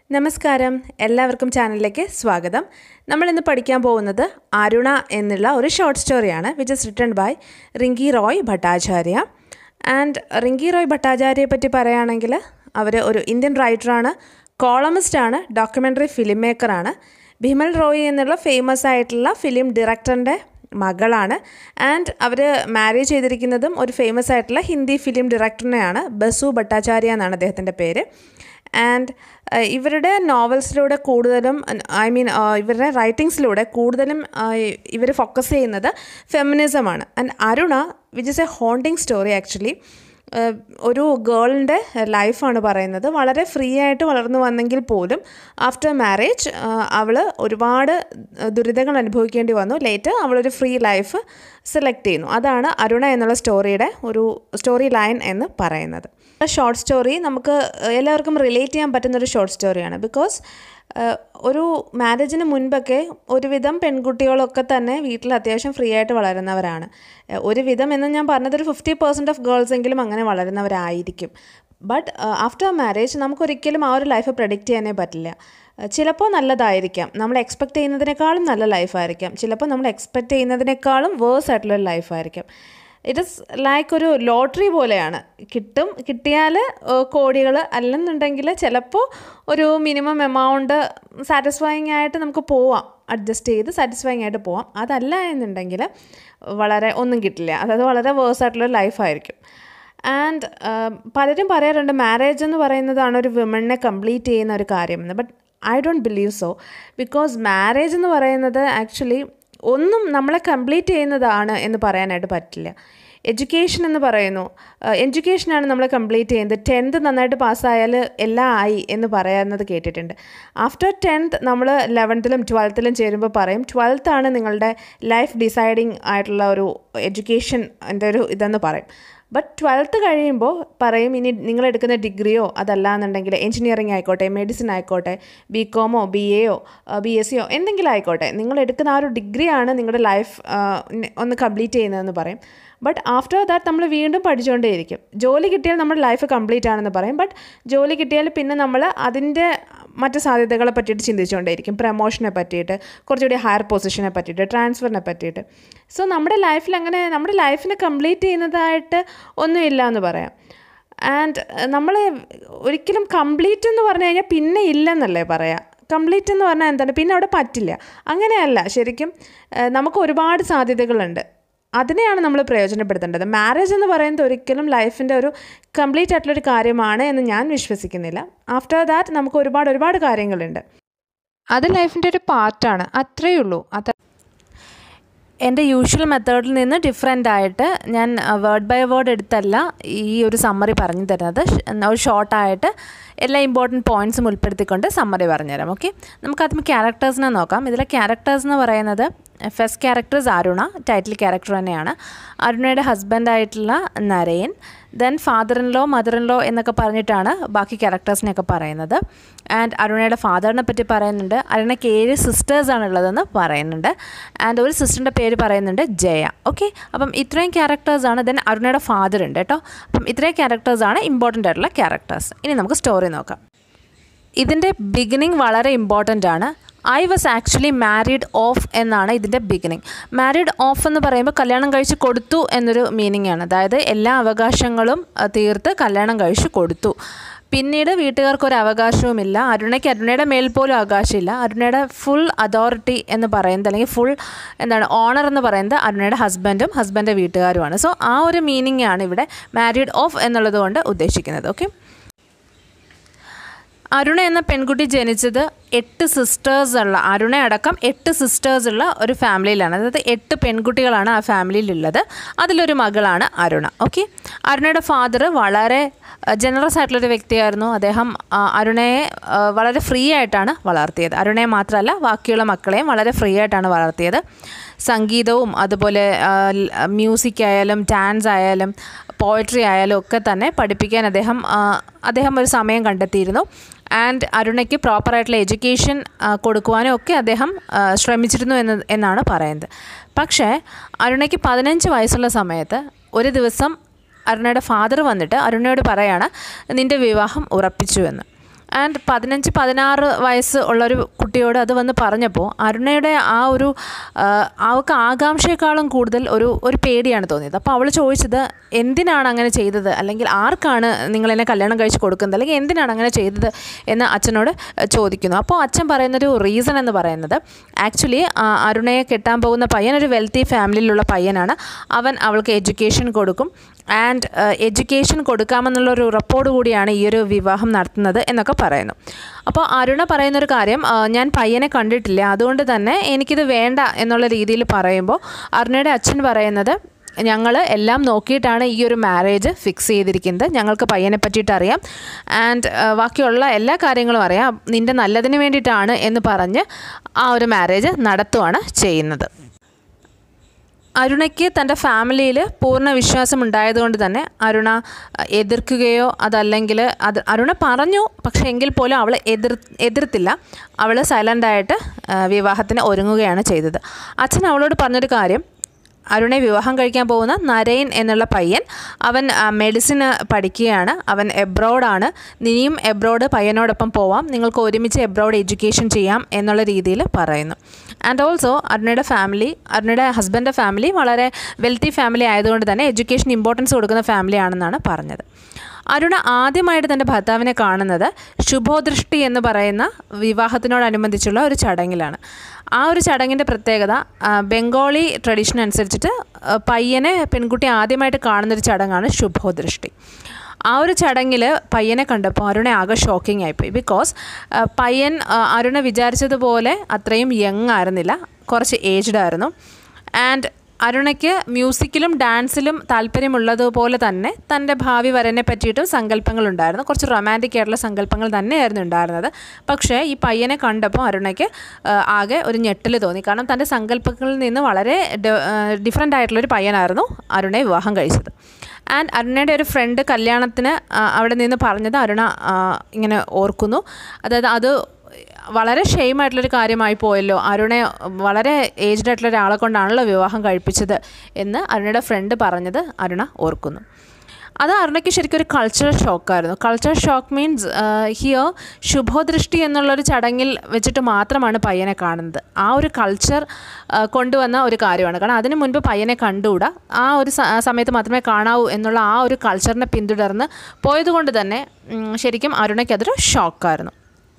നമസ്കാരം എല്ലാവർക്കും ചാനലിലേക്ക് സ്വാഗതം നമ്മൾ ഇന്ന് പഠിക്കാൻ പോകുന്നത് അരുണ എന്നുള്ള ഒരു ഷോർട്ട് സ്റ്റോറിയാണ് which is written by Rinki Roy Bhattacharya and Rinki Roy ഭട്ടാചാര്യയെ പറ്റി പറയുകയാണെങ്കിൽ അവർ ഒരു ഇന്ത്യൻ റൈറ്ററാണ് കോളമിസ്റ്റാണ് ഡോക്യുമെൻ്ററി ഫിലിം മേക്കറാണ് ഭീമൽ റോയ് എന്നുള്ള ഫേമസ് ആയിട്ടുള്ള ഫിലിം ഡയറക്ടറിൻ്റെ മകളാണ് ആൻഡ് അവർ മാരേജ് ചെയ്തിരിക്കുന്നതും ഒരു ഫേമസ് ആയിട്ടുള്ള ഹിന്ദി ഫിലിം ഡയറക്ടറിനെയാണ് ബസു ഭട്ടാചാര്യ എന്നാണ് അദ്ദേഹത്തിൻ്റെ പേര് ആൻഡ് ഇവരുടെ നോവൽസിലൂടെ കൂടുതലും ഐ മീൻ ഇവരുടെ റൈറ്റിങ്സിലൂടെ കൂടുതലും ഇവർ ഫോക്കസ് ചെയ്യുന്നത് ഫെമിനിസമാണ് and Aruna which is a haunting story actually ഒരു ഗേളിൻ്റെ ലൈഫാണ് പറയുന്നത് വളരെ ഫ്രീ ആയിട്ട് വളർന്നു വന്നെങ്കിൽ പോലും ആഫ്റ്റർ മാരേജ് അവൾ ഒരുപാട് ദുരിതങ്ങൾ അനുഭവിക്കേണ്ടി വന്നു ലേറ്റ് അവളൊരു ഫ്രീ ലൈഫ് സെലക്ട് ചെയ്യുന്നു അതാണ് അരുണ എന്നുള്ള സ്റ്റോറിയുടെ ഒരു സ്റ്റോറി ലൈൻ എന്ന് പറയുന്നത് ഷോർട്ട് സ്റ്റോറി നമുക്ക് എല്ലാവർക്കും റിലേറ്റ് ചെയ്യാൻ പറ്റുന്നൊരു ഷോർട്ട് സ്റ്റോറിയാണ് ബിക്കോസ് ഒരു മാരേജിന് മുൻപൊക്കെ ഒരുവിധം പെൺകുട്ടികളൊക്കെ തന്നെ വീട്ടിൽ അത്യാവശ്യം ഫ്രീ ആയിട്ട് വളരുന്നവരാണ് ഒരുവിധം എന്ന് ഞാൻ പറഞ്ഞത് ഒരു ഫിഫ്റ്റി പെർസെൻറ്റ് ഓഫ് ഗേൾസ് എങ്കിലും അങ്ങനെ വളരുന്നവരായിരിക്കും ബട്ട് ആഫ്റ്റർ മാരേജ് നമുക്കൊരിക്കലും ആ ഒരു ലൈഫ് പ്രഡിക്റ്റ് ചെയ്യാനേ പറ്റില്ല ചിലപ്പോൾ നല്ലതായിരിക്കാം നമ്മൾ എക്സ്പെക്റ്റ് ചെയ്യുന്നതിനേക്കാളും നല്ല ലൈഫായിരിക്കാം ചിലപ്പോൾ നമ്മൾ എക്സ്പെക്റ്റ് ചെയ്യുന്നതിനേക്കാളും വേഴ്സ് ആയിട്ടുള്ളൊരു ലൈഫായിരിക്കും ഇറ്റ് ഇസ് ലൈക്ക് ഒരു ലോട്ടറി പോലെയാണ് കിട്ടും കിട്ടിയാൽ കോടികൾ അല്ലെന്നുണ്ടെങ്കിൽ ചിലപ്പോൾ ഒരു മിനിമം എമൗണ്ട് സാറ്റിസ്ഫൈങ് ആയിട്ട് നമുക്ക് പോവാം അഡ്ജസ്റ്റ് ചെയ്ത് സാറ്റിസ്ഫൈങ് ആയിട്ട് പോവാം അതല്ല എന്നുണ്ടെങ്കിൽ വളരെ ഒന്നും കിട്ടില്ല അതായത് വളരെ വേഴ്സ് ആയിട്ടുള്ള ലൈഫായിരിക്കും ആൻഡ് പലരും പറയാറുണ്ട് മാരേജ് എന്ന് പറയുന്നതാണ് ഒരു വിമണിനെ കംപ്ലീറ്റ് ചെയ്യുന്ന ഒരു കാര്യമെന്ന് but I don't believe so because marriage എന്ന് പറയുന്നത് ആക്ച്വലി ഒന്നും നമ്മളെ കംപ്ലീറ്റ് ചെയ്യുന്നതാണ് എന്ന് പറയാനായിട്ട് പറ്റില്ല എഡ്യൂക്കേഷൻ എന്ന് പറയുന്നു എഡ്യൂക്കേഷനാണ് നമ്മൾ കംപ്ലീറ്റ് ചെയ്യുന്നത് ടെൻത്ത് നന്നായിട്ട് പാസ്സായാൽ എല്ലാം ആയി എന്ന് പറയുന്നത് കേട്ടിട്ടുണ്ട് ആഫ്റ്റർ ടെൻത്ത് നമ്മൾ ലെവൻത്തിലും ട്വൽത്തിലും ചേരുമ്പോൾ പറയും ട്വൽത്താണ് നിങ്ങളുടെ ലൈഫ് ഡിസൈഡിങ് ആയിട്ടുള്ള ഒരു എഡ്യൂക്കേഷൻ എൻ്റെ ഒരു ഇതെന്ന് പറയും ബട്ട് ട്വൽത്ത് കഴിയുമ്പോൾ പറയും ഇനി നിങ്ങൾ എടുക്കുന്ന ഡിഗ്രിയോ അതല്ല എന്നുണ്ടെങ്കിൽ എഞ്ചിനീയറിംഗ് ആയിക്കോട്ടെ മെഡിസിൻ ആയിക്കോട്ടെ ബി കോമോ ബി എയോ ബി എസ് സിയോ എന്തെങ്കിലും ആയിക്കോട്ടെ നിങ്ങൾ എടുക്കുന്ന ആ ഒരു ഡിഗ്രിയാണ് നിങ്ങളുടെ ലൈഫ് ഒന്ന് കംപ്ലീറ്റ് ചെയ്യുന്നതെന്ന് പറയും ബട്ട് ആഫ്റ്റർ ദാറ്റ് നമ്മൾ വീണ്ടും പഠിച്ചുകൊണ്ടേയിരിക്കും ജോലി കിട്ടിയാൽ നമ്മുടെ ലൈഫ് കംപ്ലീറ്റ് ആണെന്ന് പറയും ബട്ട് ജോലി കിട്ടിയാൽ പിന്നെ നമ്മൾ അതിൻ്റെ മറ്റ് സാധ്യതകളെ പറ്റിയിട്ട് ചിന്തിച്ചുകൊണ്ടേയിരിക്കും പ്രമോഷനെ പറ്റിയിട്ട് കുറച്ചുകൂടി ഹയർ പൊസിഷനെ പറ്റിയിട്ട് ട്രാൻസ്ഫറിനെ പറ്റിയിട്ട് സോ നമ്മുടെ ലൈഫിൽ അങ്ങനെ നമ്മുടെ ലൈഫിനെ കംപ്ലീറ്റ് ചെയ്യുന്നതായിട്ട് ഒന്നുമില്ല എന്ന് പറയാം ആൻഡ് നമ്മൾ ഒരിക്കലും കംപ്ലീറ്റ് എന്ന് പറഞ്ഞു കഴിഞ്ഞാൽ പിന്നെ ഇല്ലെന്നല്ലേ പറയാം കംപ്ലീറ്റ് എന്ന് പറഞ്ഞാൽ എന്താണ് പിന്നെ അവിടെ പറ്റില്ല അങ്ങനെയല്ല ശരിക്കും നമുക്ക് ഒരുപാട് സാധ്യതകളുണ്ട് അതിനെയാണ് നമ്മൾ പ്രയോജനപ്പെടുത്തേണ്ടത് മാരേജ് എന്ന് പറയുന്നത് ഒരിക്കലും ലൈഫിൻ്റെ ഒരു കംപ്ലീറ്റ് ആയിട്ടുള്ളൊരു കാര്യമാണ് എന്ന് ഞാൻ വിശ്വസിക്കുന്നില്ല ആഫ്റ്റർ ദാറ്റ് നമുക്ക് ഒരുപാട് ഒരുപാട് കാര്യങ്ങളുണ്ട് അത് ലൈഫിൻ്റെ ഒരു പാർട്ടാണ് അത്രയേ ഉള്ളൂ അത് എൻ്റെ യൂഷ്വൽ മെത്തേഡിൽ നിന്ന് ഡിഫറെൻ്റ് ആയിട്ട് ഞാൻ വേർഡ് ബൈ വേർഡ് എടുത്തല്ല ഈ ഒരു സമ്മറി പറഞ്ഞു തരുന്നത് ഒരു ഷോർട്ടായിട്ട് എല്ലാ ഇമ്പോർട്ടൻറ്റ് പോയിൻറ്റ്സും ഉൾപ്പെടുത്തിക്കൊണ്ട് സമ്മറി പറഞ്ഞുതരാം ഓക്കെ നമുക്ക് ആദ്യം ക്യാരക്ടേഴ്സിനെ നോക്കാം ഇതിലെ ക്യാരക്ടേഴ്സ് എന്ന് പറയുന്നത് first characters Aruna title character തന്നെയാണ് അരുണയുടെ ഹസ്ബൻഡായിട്ടുള്ള Narayan then father in law mother in law എന്നൊക്കെ പറഞ്ഞിട്ടാണ് ബാക്കി ക്യാരക്ടേഴ്സിനെയൊക്കെ പറയുന്നത് ആൻഡ് അരുണയുടെ ഫാദറിനെ പറ്റി പറയുന്നുണ്ട് അരുണയ്ക്ക് ഏഴ് സിസ്റ്റേഴ്സാണ് ഉള്ളതെന്ന് പറയുന്നുണ്ട് ആൻഡ് ഒരു സിസ്റ്ററിൻ്റെ പേര് പറയുന്നുണ്ട് ജയ ഓക്കെ അപ്പം ഇത്രയും ക്യാരക്ടേഴ്സാണ് ദെൻ അരുണയുടെ ഫാദർ ഉണ്ട് കേട്ടോ അപ്പം ഇത്രയും ക്യാരക്ടേഴ്സാണ് ഇമ്പോർട്ടൻ്റ് ആയിട്ടുള്ള ക്യാരക്ടേഴ്സ് ഇനി നമുക്ക് സ്റ്റോറി നോക്കാം ഇതിൻ്റെ ബിഗിനിങ് വളരെ ഇമ്പോർട്ടൻ്റ് ആണ് I was actually married off എന്നാണ് ഇതിൻ്റെ ബിഗിനിങ് മാരീഡ് ഓഫ് എന്ന് പറയുമ്പോൾ കല്യാണം കഴിച്ച് കൊടുത്തു എന്നൊരു മീനിങ് ആണ് അതായത് എല്ലാ അവകാശങ്ങളും തീർത്ത് കല്യാണം കഴിച്ച് കൊടുത്തു പിന്നീട് വീട്ടുകാർക്ക് ഒരു അവകാശവുമില്ല അരുണയ്ക്ക് അരുണയുടെ മേൽ പോലും അവകാശമില്ല അരുണയുടെ ഫുൾ അതോറിറ്റി എന്ന് പറയുന്നത് അല്ലെങ്കിൽ ഫുൾ എന്താണ് ഓണർ എന്ന് പറയുന്നത് അരുണയുടെ ഹസ്ബൻഡും ഹസ്ബൻഡിൻ്റെ വീട്ടുകാരുമാണ് സോ ആ ഒരു മീനിങ് ആണ് ഇവിടെ മാരീഡ് ഓഫ് എന്നുള്ളത് കൊണ്ട് ഉദ്ദേശിക്കുന്നത് ഓക്കെ അരുണ എന്ന പെൺകുട്ടി ജനിച്ചത് എട്ട് സിസ്റ്റേഴ്സ് ഉള്ള അരുണ അടക്കം എട്ട് സിസ്റ്റേഴ്സ് ഉള്ള ഒരു ഫാമിലിയിലാണ് അതായത് എട്ട് പെൺകുട്ടികളാണ് ആ ഫാമിലിയിലുള്ളത് അതിലൊരു മകളാണ് അരുണ ഓക്കെ അരുണയുടെ ഫാദർ വളരെ ജനറസ് ആയിട്ടുള്ളൊരു വ്യക്തിയായിരുന്നു അദ്ദേഹം അരുണയെ വളരെ ഫ്രീ ആയിട്ടാണ് വളർത്തിയത് അരുണയെ മാത്രമല്ല ബാക്കിയുള്ള മക്കളെയും വളരെ ഫ്രീ ആയിട്ടാണ് വളർത്തിയത് സംഗീതവും അതുപോലെ മ്യൂസിക് ആയാലും ഡാൻസ് ആയാലും പോയട്രി ആയാലും ഒക്കെ തന്നെ പഠിപ്പിക്കാൻ അദ്ദേഹം അദ്ദേഹം ഒരു സമയം കണ്ടെത്തിയിരുന്നു ആൻഡ് അരുണയ്ക്ക് പ്രോപ്പറായിട്ടുള്ള എഡ്യൂക്കേഷൻ കൊടുക്കുവാനും ഒക്കെ അദ്ദേഹം ശ്രമിച്ചിരുന്നു എന്ന് എന്നാണ് പറയുന്നത് പക്ഷേ അരുണയ്ക്ക് പതിനഞ്ച് വയസ്സുള്ള സമയത്ത് ഒരു ദിവസം അരുണയുടെ ഫാദർ വന്നിട്ട് അരുണയോട് പറയാണ് നിൻ്റെ വിവാഹം ഉറപ്പിച്ചു എന്ന് ആൻഡ് പതിനഞ്ച് പതിനാറ് വയസ്സ് ഉള്ളൊരു കുട്ടിയോട് അത് വന്ന് പറഞ്ഞപ്പോൾ അരുണയുടെ ആ ഒരു ആ, അവൾക്ക് ആകാംക്ഷയെക്കാളും കൂടുതൽ ഒരു ഒരു പേടിയാണ് തോന്നിയത് അപ്പോൾ അവൾ ചോദിച്ചത് എന്തിനാണ് അങ്ങനെ ചെയ്തത് അല്ലെങ്കിൽ ആർക്കാണ് നിങ്ങളെന്നെ കല്യാണം കഴിച്ച് കൊടുക്കുന്നത് അല്ലെങ്കിൽ എന്തിനാണ് അങ്ങനെ ചെയ്തത് എന്ന് അച്ഛനോട് ചോദിക്കുന്നു അപ്പോൾ അച്ഛൻ പറയുന്നൊരു റീസൺ എന്ന് പറയുന്നത് ആക്ച്വലി അരുണയെ കെട്ടാൻ പോകുന്ന പയ്യൻ ഒരു വെൽത്തി ഫാമിലിയിലുള്ള പയ്യനാണ് അവൻ അവൾക്ക് എഡ്യൂക്കേഷൻ കൊടുക്കും ആൻഡ് എഡ്യൂക്കേഷൻ കൊടുക്കാമെന്നുള്ളൊരു ഉറപ്പോടു കൂടിയാണ് ഈ ഒരു വിവാഹം നടത്തുന്നത് എന്നൊക്കെ പറയുന്നു അപ്പോൾ അരുണ പറയുന്നൊരു കാര്യം ആ, ഞാൻ പയ്യനെ കണ്ടിട്ടില്ല അതുകൊണ്ട് തന്നെ എനിക്കിത് വേണ്ട എന്നുള്ള രീതിയിൽ പറയുമ്പോൾ അരുണയുടെ അച്ഛൻ പറയുന്നത് ഞങ്ങൾ എല്ലാം നോക്കിയിട്ടാണ് ഈ ഒരു മാരേജ് ഫിക്സ് ചെയ്തിരിക്കുന്നത് ഞങ്ങൾക്ക് പയ്യനെ പറ്റിയിട്ട് അറിയാം ആൻഡ് ബാക്കിയുള്ള എല്ലാ കാര്യങ്ങളും അറിയാം നിൻ്റെ നല്ലതിന് വേണ്ടിയിട്ടാണ് എന്ന് പറഞ്ഞ് ആ ഒരു മാരേജ് നടത്തുവാണ് ചെയ്യുന്നത് അരുണയ്ക്ക് തൻ്റെ ഫാമിലിയിൽ പൂർണ്ണ വിശ്വാസം ഉണ്ടായതുകൊണ്ട് തന്നെ അരുണ അഹ്, എതിർക്കുകയോ അതല്ലെങ്കിൽ അത് അരുണ പറഞ്ഞു പക്ഷേ എങ്കിൽ പോലും അവൾ എതിർ എതിർത്തില്ല അവൾ സൈലൻ്റായിട്ട് വിവാഹത്തിന് ഒരുങ്ങുകയാണ് ചെയ്തത് അച്ഛൻ അവളോട് പറഞ്ഞൊരു കാര്യം അരുണെ വിവാഹം കഴിക്കാൻ പോകുന്ന നരയൻ എന്നുള്ള പയ്യൻ അവൻ മെഡിസിന് പഠിക്കുകയാണ് അവൻ എബ്രോഡാണ് നീയും എബ്രോഡ് പയ്യനോടൊപ്പം പോവാം നിങ്ങൾക്ക് ഒരുമിച്ച് എബ്രോഡ് എഡ്യൂക്കേഷൻ ചെയ്യാം എന്നുള്ള രീതിയിൽ പറയുന്നു ആൻഡ് ഓൾസോ അരുണയുടെ ഫാമിലി അരുണയുടെ ഹസ്ബൻഡ് ഫാമിലി വളരെ വെൽത്തി ഫാമിലി ആയതുകൊണ്ട് തന്നെ എഡ്യൂക്കേഷൻ ഇമ്പോർട്ടൻസ് കൊടുക്കുന്ന ഫാമിലി ആണെന്നാണ് പറഞ്ഞത് അരുണ ആദ്യമായിട്ട് തൻ്റെ ഭർത്താവിനെ കാണുന്നത് ശുഭോദൃഷ്ടി എന്ന് പറയുന്ന വിവാഹത്തിനോടനുബന്ധിച്ചുള്ള ഒരു ചടങ്ങിലാണ് ആ ഒരു ചടങ്ങിൻ്റെ പ്രത്യേകത ആ, ബംഗാളി ട്രഡീഷൻ അനുസരിച്ചിട്ട് ആ, പയ്യനെ പെൺകുട്ടി ആദ്യമായിട്ട് കാണുന്നൊരു ചടങ്ങാണ് ശുഭോദൃഷ്ടി ആ ഒരു ചടങ്ങിൽ പയ്യനെ കണ്ടപ്പോൾ അരുണെ ആകെ ഷോക്കിംഗ് ആയിപ്പോയി ബിക്കോസ് പയ്യൻ ആ, അരുണ വിചാരിച്ചതുപോലെ അത്രയും യങ് ആയിരുന്നില്ല കുറച്ച് ഏജ്ഡ് ആയിരുന്നു ആൻഡ് അരുണയ്ക്ക് മ്യൂസിക്കിലും ഡാൻസിലും താല്പര്യമുള്ളതുപോലെ തന്നെ തൻ്റെ ഭാവി വരനെ പറ്റിയിട്ടും സങ്കല്പങ്ങളുണ്ടായിരുന്നു കുറച്ച് റൊമാൻറ്റിക് ആയിട്ടുള്ള സങ്കല്പങ്ങൾ തന്നെയായിരുന്നു ഉണ്ടായിരുന്നത് പക്ഷേ ഈ പയ്യനെ കണ്ടപ്പോൾ അരുണയ്ക്ക് ആ, ആകെ ഒരു ഞെട്ടൽ തോന്നി കാരണം തൻ്റെ സങ്കല്പങ്ങളിൽ നിന്ന് വളരെ ഡിഫറെൻ്റ് ആയിട്ടുള്ളൊരു പയ്യനായിരുന്നു അരുണയെ വിവാഹം കഴിച്ചത് ആൻഡ് അരുണയുടെ ഒരു ഫ്രണ്ട് കല്യാണത്തിന് ആ, അവിടെ നിന്ന് പറഞ്ഞത് അരുണ ആ, ഇങ്ങനെ ഓർക്കുന്നു അതായത് അത് വളരെ ഷെയിം ആയിട്ടുള്ളൊരു കാര്യമായി പോയല്ലോ അരുണെ വളരെ ഏജ്ഡ് ആയിട്ടുള്ള ഒരാളെ കൊണ്ടാണല്ലോ വിവാഹം കഴിപ്പിച്ചത് എന്ന് അരുണയുടെ ഫ്രണ്ട് പറഞ്ഞത് അരുണ ഓർക്കുന്നു അത് അരുണയ്ക്ക് ശരിക്കും ഒരു കൾച്ചറൽ ഷോക്കായിരുന്നു cultural shock means here Shubhodrishti എന്നുള്ളൊരു ചടങ്ങിൽ വെച്ചിട്ട് മാത്രമാണ് പയ്യനെ കാണുന്നത് ആ ഒരു കൾച്ചർ കൊണ്ടുവന്ന ഒരു കാര്യമാണ് കാരണം അതിന് മുൻപ് പയ്യനെ കണ്ടുകൂടാ ആ ഒരു സ- സമയത്ത് മാത്രമേ കാണാവൂ എന്നുള്ള ആ ഒരു കൾച്ചറിനെ പിന്തുടർന്ന് പോയതുകൊണ്ട് തന്നെ ഉം, ശരിക്കും അരുണയ്ക്ക് അതൊരു ഷോക്കായിരുന്നു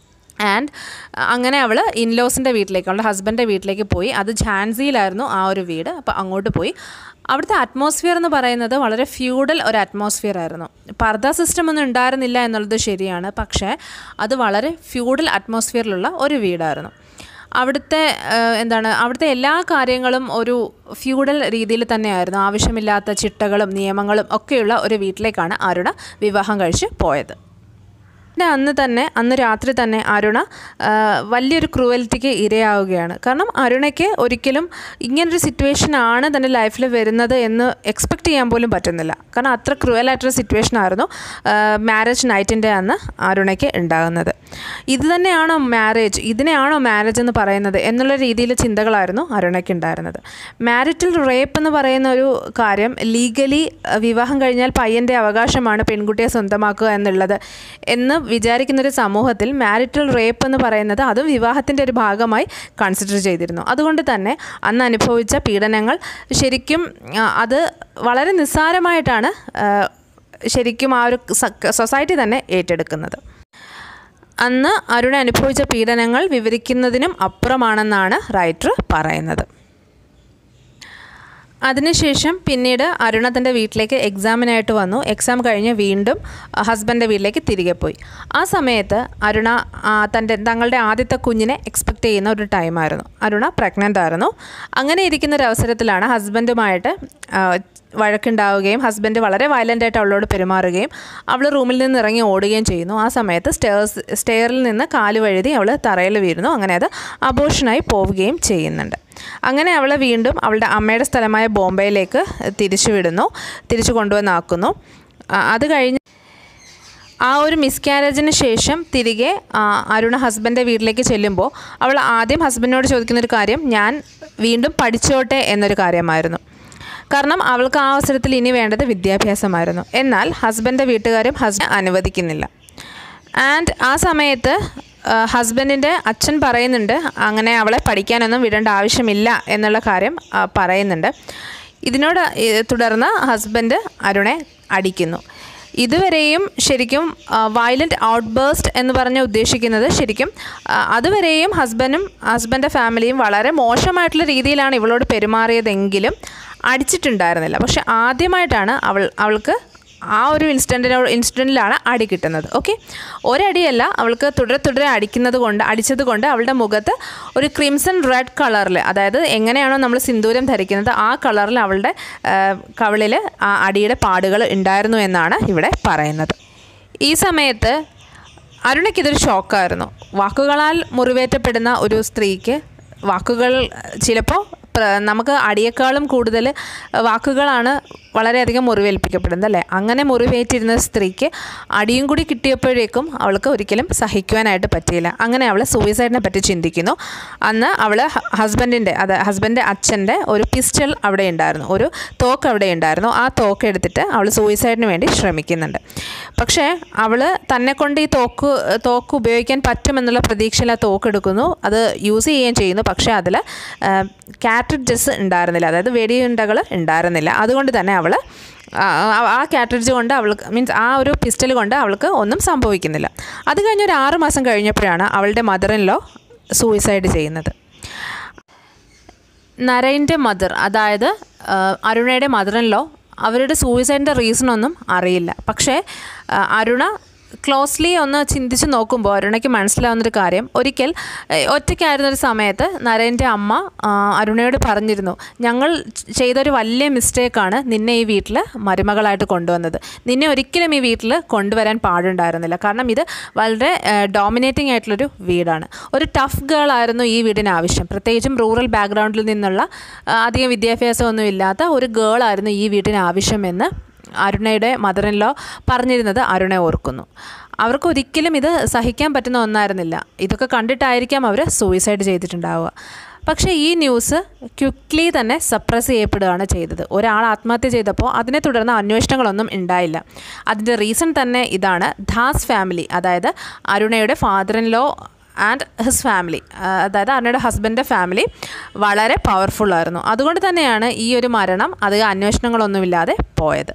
ആൻഡ് അങ്ങനെ അവൾ ഇൻലോസിൻ്റെ വീട്ടിലേക്ക് അവളുടെ ഹസ്ബൻഡിൻ്റെ വീട്ടിലേക്ക് പോയി അത് ഝാൻസിയിലായിരുന്നു ആ ഒരു വീട് അപ്പോൾ അങ്ങോട്ട് പോയി അവിടുത്തെ അറ്റ്മോസ്ഫിയർ എന്ന് പറയുന്നത് വളരെ ഫ്യൂഡൽ ഒരു അറ്റ്മോസ്ഫിയർ ആയിരുന്നു പർദ സിസ്റ്റം ഒന്നും ഉണ്ടായിരുന്നില്ല എന്നുള്ളത് ശരിയാണ് പക്ഷേ അത് വളരെ ഫ്യൂഡൽ അറ്റ്മോസ്ഫിയറിലുള്ള ഒരു വീടായിരുന്നു അവിടുത്തെ ആ, എന്താണ് അവിടുത്തെ എല്ലാ കാര്യങ്ങളും ഒരു ഫ്യൂഡൽ രീതിയിൽ തന്നെയായിരുന്നു ആവശ്യമില്ലാത്ത ചിട്ടകളും നിയമങ്ങളും ഒക്കെയുള്ള ഒരു വീട്ടിലേക്കാണ് അരുണ വിവാഹം കഴിച്ച് പോയത് പിന്നെ അന്ന് തന്നെ അന്ന് രാത്രി തന്നെ അരുണ ആ, വലിയൊരു ക്രൂവൽറ്റിക്ക് ഇരയാവുകയാണ് കാരണം അരുണയ്ക്ക് ഒരിക്കലും ഇങ്ങനൊരു സിറ്റുവേഷൻ ആണ് തൻ്റെ ലൈഫിൽ വരുന്നത് എന്ന് എക്സ്പെക്റ്റ് ചെയ്യാൻ പോലും പറ്റുന്നില്ല കാരണം അത്ര ക്രൂവലായിട്ടൊരു സിറ്റുവേഷൻ ആയിരുന്നു മാരേജ് നൈറ്റിൻ്റെ അന്ന് അരുണയ്ക്ക് ഉണ്ടാകുന്നത് ഇത് തന്നെയാണോ മാരേജ് ഇതിനെയാണോ മാരേജ് എന്ന് പറയുന്നത് എന്നുള്ള രീതിയിൽ ചിന്തകളായിരുന്നു അരുണയ്ക്ക് ഉണ്ടായിരുന്നത് മാരിറ്റൽ റേപ്പ് എന്ന് പറയുന്ന ഒരു കാര്യം ലീഗലി വിവാഹം കഴിഞ്ഞാൽ പയ്യൻ്റെ അവകാശമാണ് പെൺകുട്ടിയെ സ്വന്തമാക്കുക എന്നുള്ളത് എന്ന് വിചാരിക്കുന്നൊരു സമൂഹത്തിൽ മാരിറ്റൽ റേപ്പ് എന്ന് പറയുന്നത് അതും വിവാഹത്തിൻ്റെ ഒരു ഭാഗമായി കൺസിഡർ ചെയ്തിരുന്നു അതുകൊണ്ട് തന്നെ അന്ന് അനുഭവിച്ച പീഡനങ്ങൾ ശരിക്കും ആ, അത് വളരെ നിസ്സാരമായിട്ടാണ് ആ, ശരിക്കും ആ ഒരു സൊസൈറ്റി തന്നെ ഏറ്റെടുക്കുന്നത് അന്ന് അരുണ അനുഭവിച്ച പീഡനങ്ങൾ വിവരിക്കുന്നതിനും അപ്പുറമാണെന്നാണ് റൈറ്റർ പറയുന്നത് അതിനുശേഷം പിന്നീട് അരുണ തൻ്റെ വീട്ടിലേക്ക് എക്സാമിനായിട്ട് വന്നു എക്സാം കഴിഞ്ഞ് വീണ്ടും ഹസ്ബൻഡിൻ്റെ വീട്ടിലേക്ക് തിരികെ പോയി ആ സമയത്ത് അരുണ ആ, തൻ്റെ തങ്ങളുടെ ആദ്യത്തെ കുഞ്ഞിനെ എക്സ്പെക്റ്റ് ചെയ്യുന്ന ഒരു ടൈമായിരുന്നു അരുണ പ്രഗ്നൻ്റ് ആയിരുന്നു അങ്ങനെ ഇരിക്കുന്ന ഒരു അവസരത്തിലാണ് ഹസ്ബൻഡുമായിട്ട് ആ, വഴക്കുണ്ടാവുകയും ഹസ്ബൻഡ് വളരെ വയലൻ്റായിട്ട് അവളോട് പെരുമാറുകയും അവൾ റൂമിൽ നിന്ന് ഇറങ്ങി ഓടുകയും ചെയ്യുന്നു ആ സമയത്ത് സ്റ്റേഴ്സ് സ്റ്റെയറിൽ നിന്ന് കാല് വഴുതി അവൾ തറയിൽ വീഴുന്നു അങ്ങനെ അത് അബോഷനായി പോവുകയും ചെയ്യുന്നുണ്ട് അങ്ങനെ അവളെ വീണ്ടും അവളുടെ അമ്മയുടെ സ്ഥലമായ ബോംബെയിലേക്ക് തിരിച്ചു വിടുന്നു തിരിച്ചു കൊണ്ടുവന്നാക്കുന്നു ആ, അത് കഴിഞ്ഞ് ആ ഒരു മിസ്കാരേജിന് ശേഷം തിരികെ ആ, അരുണ ഹസ്ബൻഡിൻ്റെ വീട്ടിലേക്ക് ചെല്ലുമ്പോൾ അവൾ ആദ്യം ഹസ്ബൻഡിനോട് ചോദിക്കുന്നൊരു കാര്യം ഞാൻ വീണ്ടും പഠിച്ചോട്ടെ എന്നൊരു കാര്യമായിരുന്നു കാരണം അവൾക്ക് ആ അവസരത്തിൽ ഇനി വേണ്ടത് വിദ്യാഭ്യാസമായിരുന്നു എന്നാൽ ഹസ്ബൻഡിൻ്റെ വീട്ടുകാരും ഹസ്ബൻഡ് അനുവദിക്കുന്നില്ല ആൻഡ് ആ സമയത്ത് ഹസ്ബൻഡിൻ്റെ അച്ഛൻ പറയുന്നുണ്ട് അങ്ങനെ അവളെ പഠിക്കാനൊന്നും വിടേണ്ട ആവശ്യമില്ല എന്നുള്ള കാര്യം ആ, പറയുന്നുണ്ട് ഇതിനോട് ഏ, തുടർന്ന് ഹസ്ബൻഡ് അരുണെ അടിക്കുന്നു ഇതുവരെയും ശരിക്കും വയലൻറ്റ് ഔട്ട്ബേസ്റ്റ് എന്ന് പറഞ്ഞ് ഉദ്ദേശിക്കുന്നത് ശരിക്കും ആ, അതുവരെയും ഹസ്ബൻഡും ഹസ്ബൻഡ് ഫാമിലിയും വളരെ മോശമായിട്ടുള്ള രീതിയിലാണ് ഇവളോട് പെരുമാറിയതെങ്കിലും അടിച്ചിട്ടുണ്ടായിരുന്നില്ല പക്ഷെ ആദ്യമായിട്ടാണ് അവൾ അവൾക്ക് ആ ഒരു ഇൻസിഡൻറ്റിനോ ഇൻസിഡൻറ്റിലാണ് അടി കിട്ടുന്നത് ഓക്കെ ഒരടിയല്ല അവൾക്ക് തുടരെ തുടരെ അടിക്കുന്നത് കൊണ്ട് അടിച്ചത് കൊണ്ട് അവളുടെ മുഖത്ത് ഒരു ക്രിംസൺ റെഡ് കളറിൽ അതായത് എങ്ങനെയാണോ നമ്മൾ സിന്ദൂരം ധരിക്കുന്നത് ആ കളറിൽ അവളുടെ കവിളിൽ ആ അടിയുടെ പാടുകൾ ഉണ്ടായിരുന്നു എന്നാണ് ഇവിടെ പറയുന്നത് ഈ സമയത്ത് അരുണയ്ക്ക് ഇതൊരു ഷോക്കായിരുന്നു വാക്കുകളാൽ മുറിവേറ്റപ്പെടുന്ന ഒരു സ്ത്രീക്ക് വാക്കുകൾ ചിലപ്പോൾ പ്ര- നമുക്ക് അടിയേക്കാളും കൂടുതൽ വാക്കുകളാണ് വളരെയധികം മുറിവേൽപ്പിക്കപ്പെടുന്നത് അല്ലേ അങ്ങനെ മുറിവേറ്റിരുന്ന സ്ത്രീക്ക് അടിയും കൂടി കിട്ടിയപ്പോഴേക്കും അവൾക്ക് ഒരിക്കലും സഹിക്കുവാനായിട്ട് പറ്റിയില്ല അങ്ങനെ അവൾ സൂയിസൈഡിനെ പറ്റി ചിന്തിക്കുന്നു അന്ന് അവൾ ഹസ്ബൻഡിൻ്റെ അത് ഹസ്ബൻഡ് അച്ഛൻ്റെ ഒരു പിസ്റ്റൾ അവിടെ ഉണ്ടായിരുന്നു ഒരു തോക്ക് അവിടെ ഉണ്ടായിരുന്നു ആ തോക്ക് എടുത്തിട്ട് അവൾ സൂയിസൈഡിന് വേണ്ടി ശ്രമിക്കുന്നുണ്ട് പക്ഷേ അവൾ തന്നെ കൊണ്ട് ഈ തോക്ക് തോക്ക് ഉപയോഗിക്കാൻ പറ്റുമെന്നുള്ള പ്രതീക്ഷയിൽ ആ തോക്ക് എടുക്കുന്നു അത് യൂസ് ചെയ്യുകയും ചെയ്യുന്നു പക്ഷേ അതിൽ കാറ്ററിഡ്ജസ് ഉണ്ടായിരുന്നില്ല അതായത് വെടിയുണ്ടകൾ ഉണ്ടായിരുന്നില്ല അതുകൊണ്ട് തന്നെ അവൾ ആ കാറ്ററിഡ്ജ് കൊണ്ട് അവൾക്ക് മീൻസ് ആ ഒരു പിസ്റ്റൽ കൊണ്ട് അവൾക്ക് ഒന്നും സംഭവിക്കുന്നില്ല അത് കഴിഞ്ഞ് ഒരു ആറ് മാസം കഴിഞ്ഞപ്പോഴാണ് അവളുടെ മദറിൻലോ സൂയിസൈഡ് ചെയ്യുന്നത് നരേൻ്റെ മദർ അതായത് ആ, അരുണയുടെ മദറിൻലോ അവരുടെ സൂയിസൈഡിൻ്റെ റീസൺ ഒന്നും അറിയില്ല പക്ഷേ ആ, അരുണ ക്ലോസ്ലി ഒന്ന് ചിന്തിച്ച് നോക്കുമ്പോൾ അരുണയ്ക്ക് മനസ്സിലാവുന്നൊരു കാര്യം ഒരിക്കൽ ഏ, ഒറ്റയ്ക്കായിരുന്നൊരു സമയത്ത് നരേൻ്റെ അമ്മ ആ, അരുണയോട് പറഞ്ഞിരുന്നു ഞങ്ങൾ ചെയ്തൊരു വലിയ മിസ്റ്റേക്കാണ് നിന്നെ ഈ വീട്ടിൽ മരുമകളായിട്ട് കൊണ്ടുവന്നത് നിന്നെ ഒരിക്കലും ഈ വീട്ടിൽ കൊണ്ടുവരാൻ പാടുണ്ടായിരുന്നില്ല കാരണം ഇത് വളരെ ഡോമിനേറ്റിംഗ് ആയിട്ടുള്ളൊരു വീടാണ് ഒരു ടഫ് ഗേൾ ആയിരുന്നു ഈ വീടിന് ആവശ്യം പ്രത്യേകിച്ചും റൂറൽ ബാക്ക്ഗ്രൗണ്ടിൽ നിന്നുള്ള ആ, അധികം വിദ്യാഭ്യാസമൊന്നും ഇല്ലാത്ത ഒരു ഗേൾ ആയിരുന്നു ഈ വീടിന് ആവശ്യമെന്ന് അരുണയുടെ മദറിൻലോ പറഞ്ഞിരുന്നത് അരുണ ഓർക്കുന്നു അവർക്ക് ഒരിക്കലും ഇത് സഹിക്കാൻ പറ്റുന്ന ഒന്നായിരുന്നില്ല ഇതൊക്കെ കണ്ടിട്ടായിരിക്കാം അവർ സൂയിസൈഡ് ചെയ്തിട്ടുണ്ടാവുക പക്ഷേ ഈ ന്യൂസ് ക്വിക്ക്ലി തന്നെ സപ്രസ് ചെയ്യപ്പെടുകയാണ് ചെയ്തത് ഒരാൾ ആത്മഹത്യ ചെയ്തപ്പോൾ അതിനെ തുടർന്ന് അന്വേഷണങ്ങളൊന്നും ഉണ്ടായില്ല അതിൻ്റെ റീസൺ തന്നെ ഇതാണ് ധാസ് ഫാമിലി അതായത് അരുണയുടെ father in law and his family അതായത് അരുണയുടെ ഹസ്ബൻഡിൻ്റെ ഫാമിലി വളരെ പവർഫുള്ളായിരുന്നു അതുകൊണ്ട് തന്നെയാണ് ഈ ഒരു മരണം അധികം അന്വേഷണങ്ങളൊന്നുമില്ലാതെ പോയത്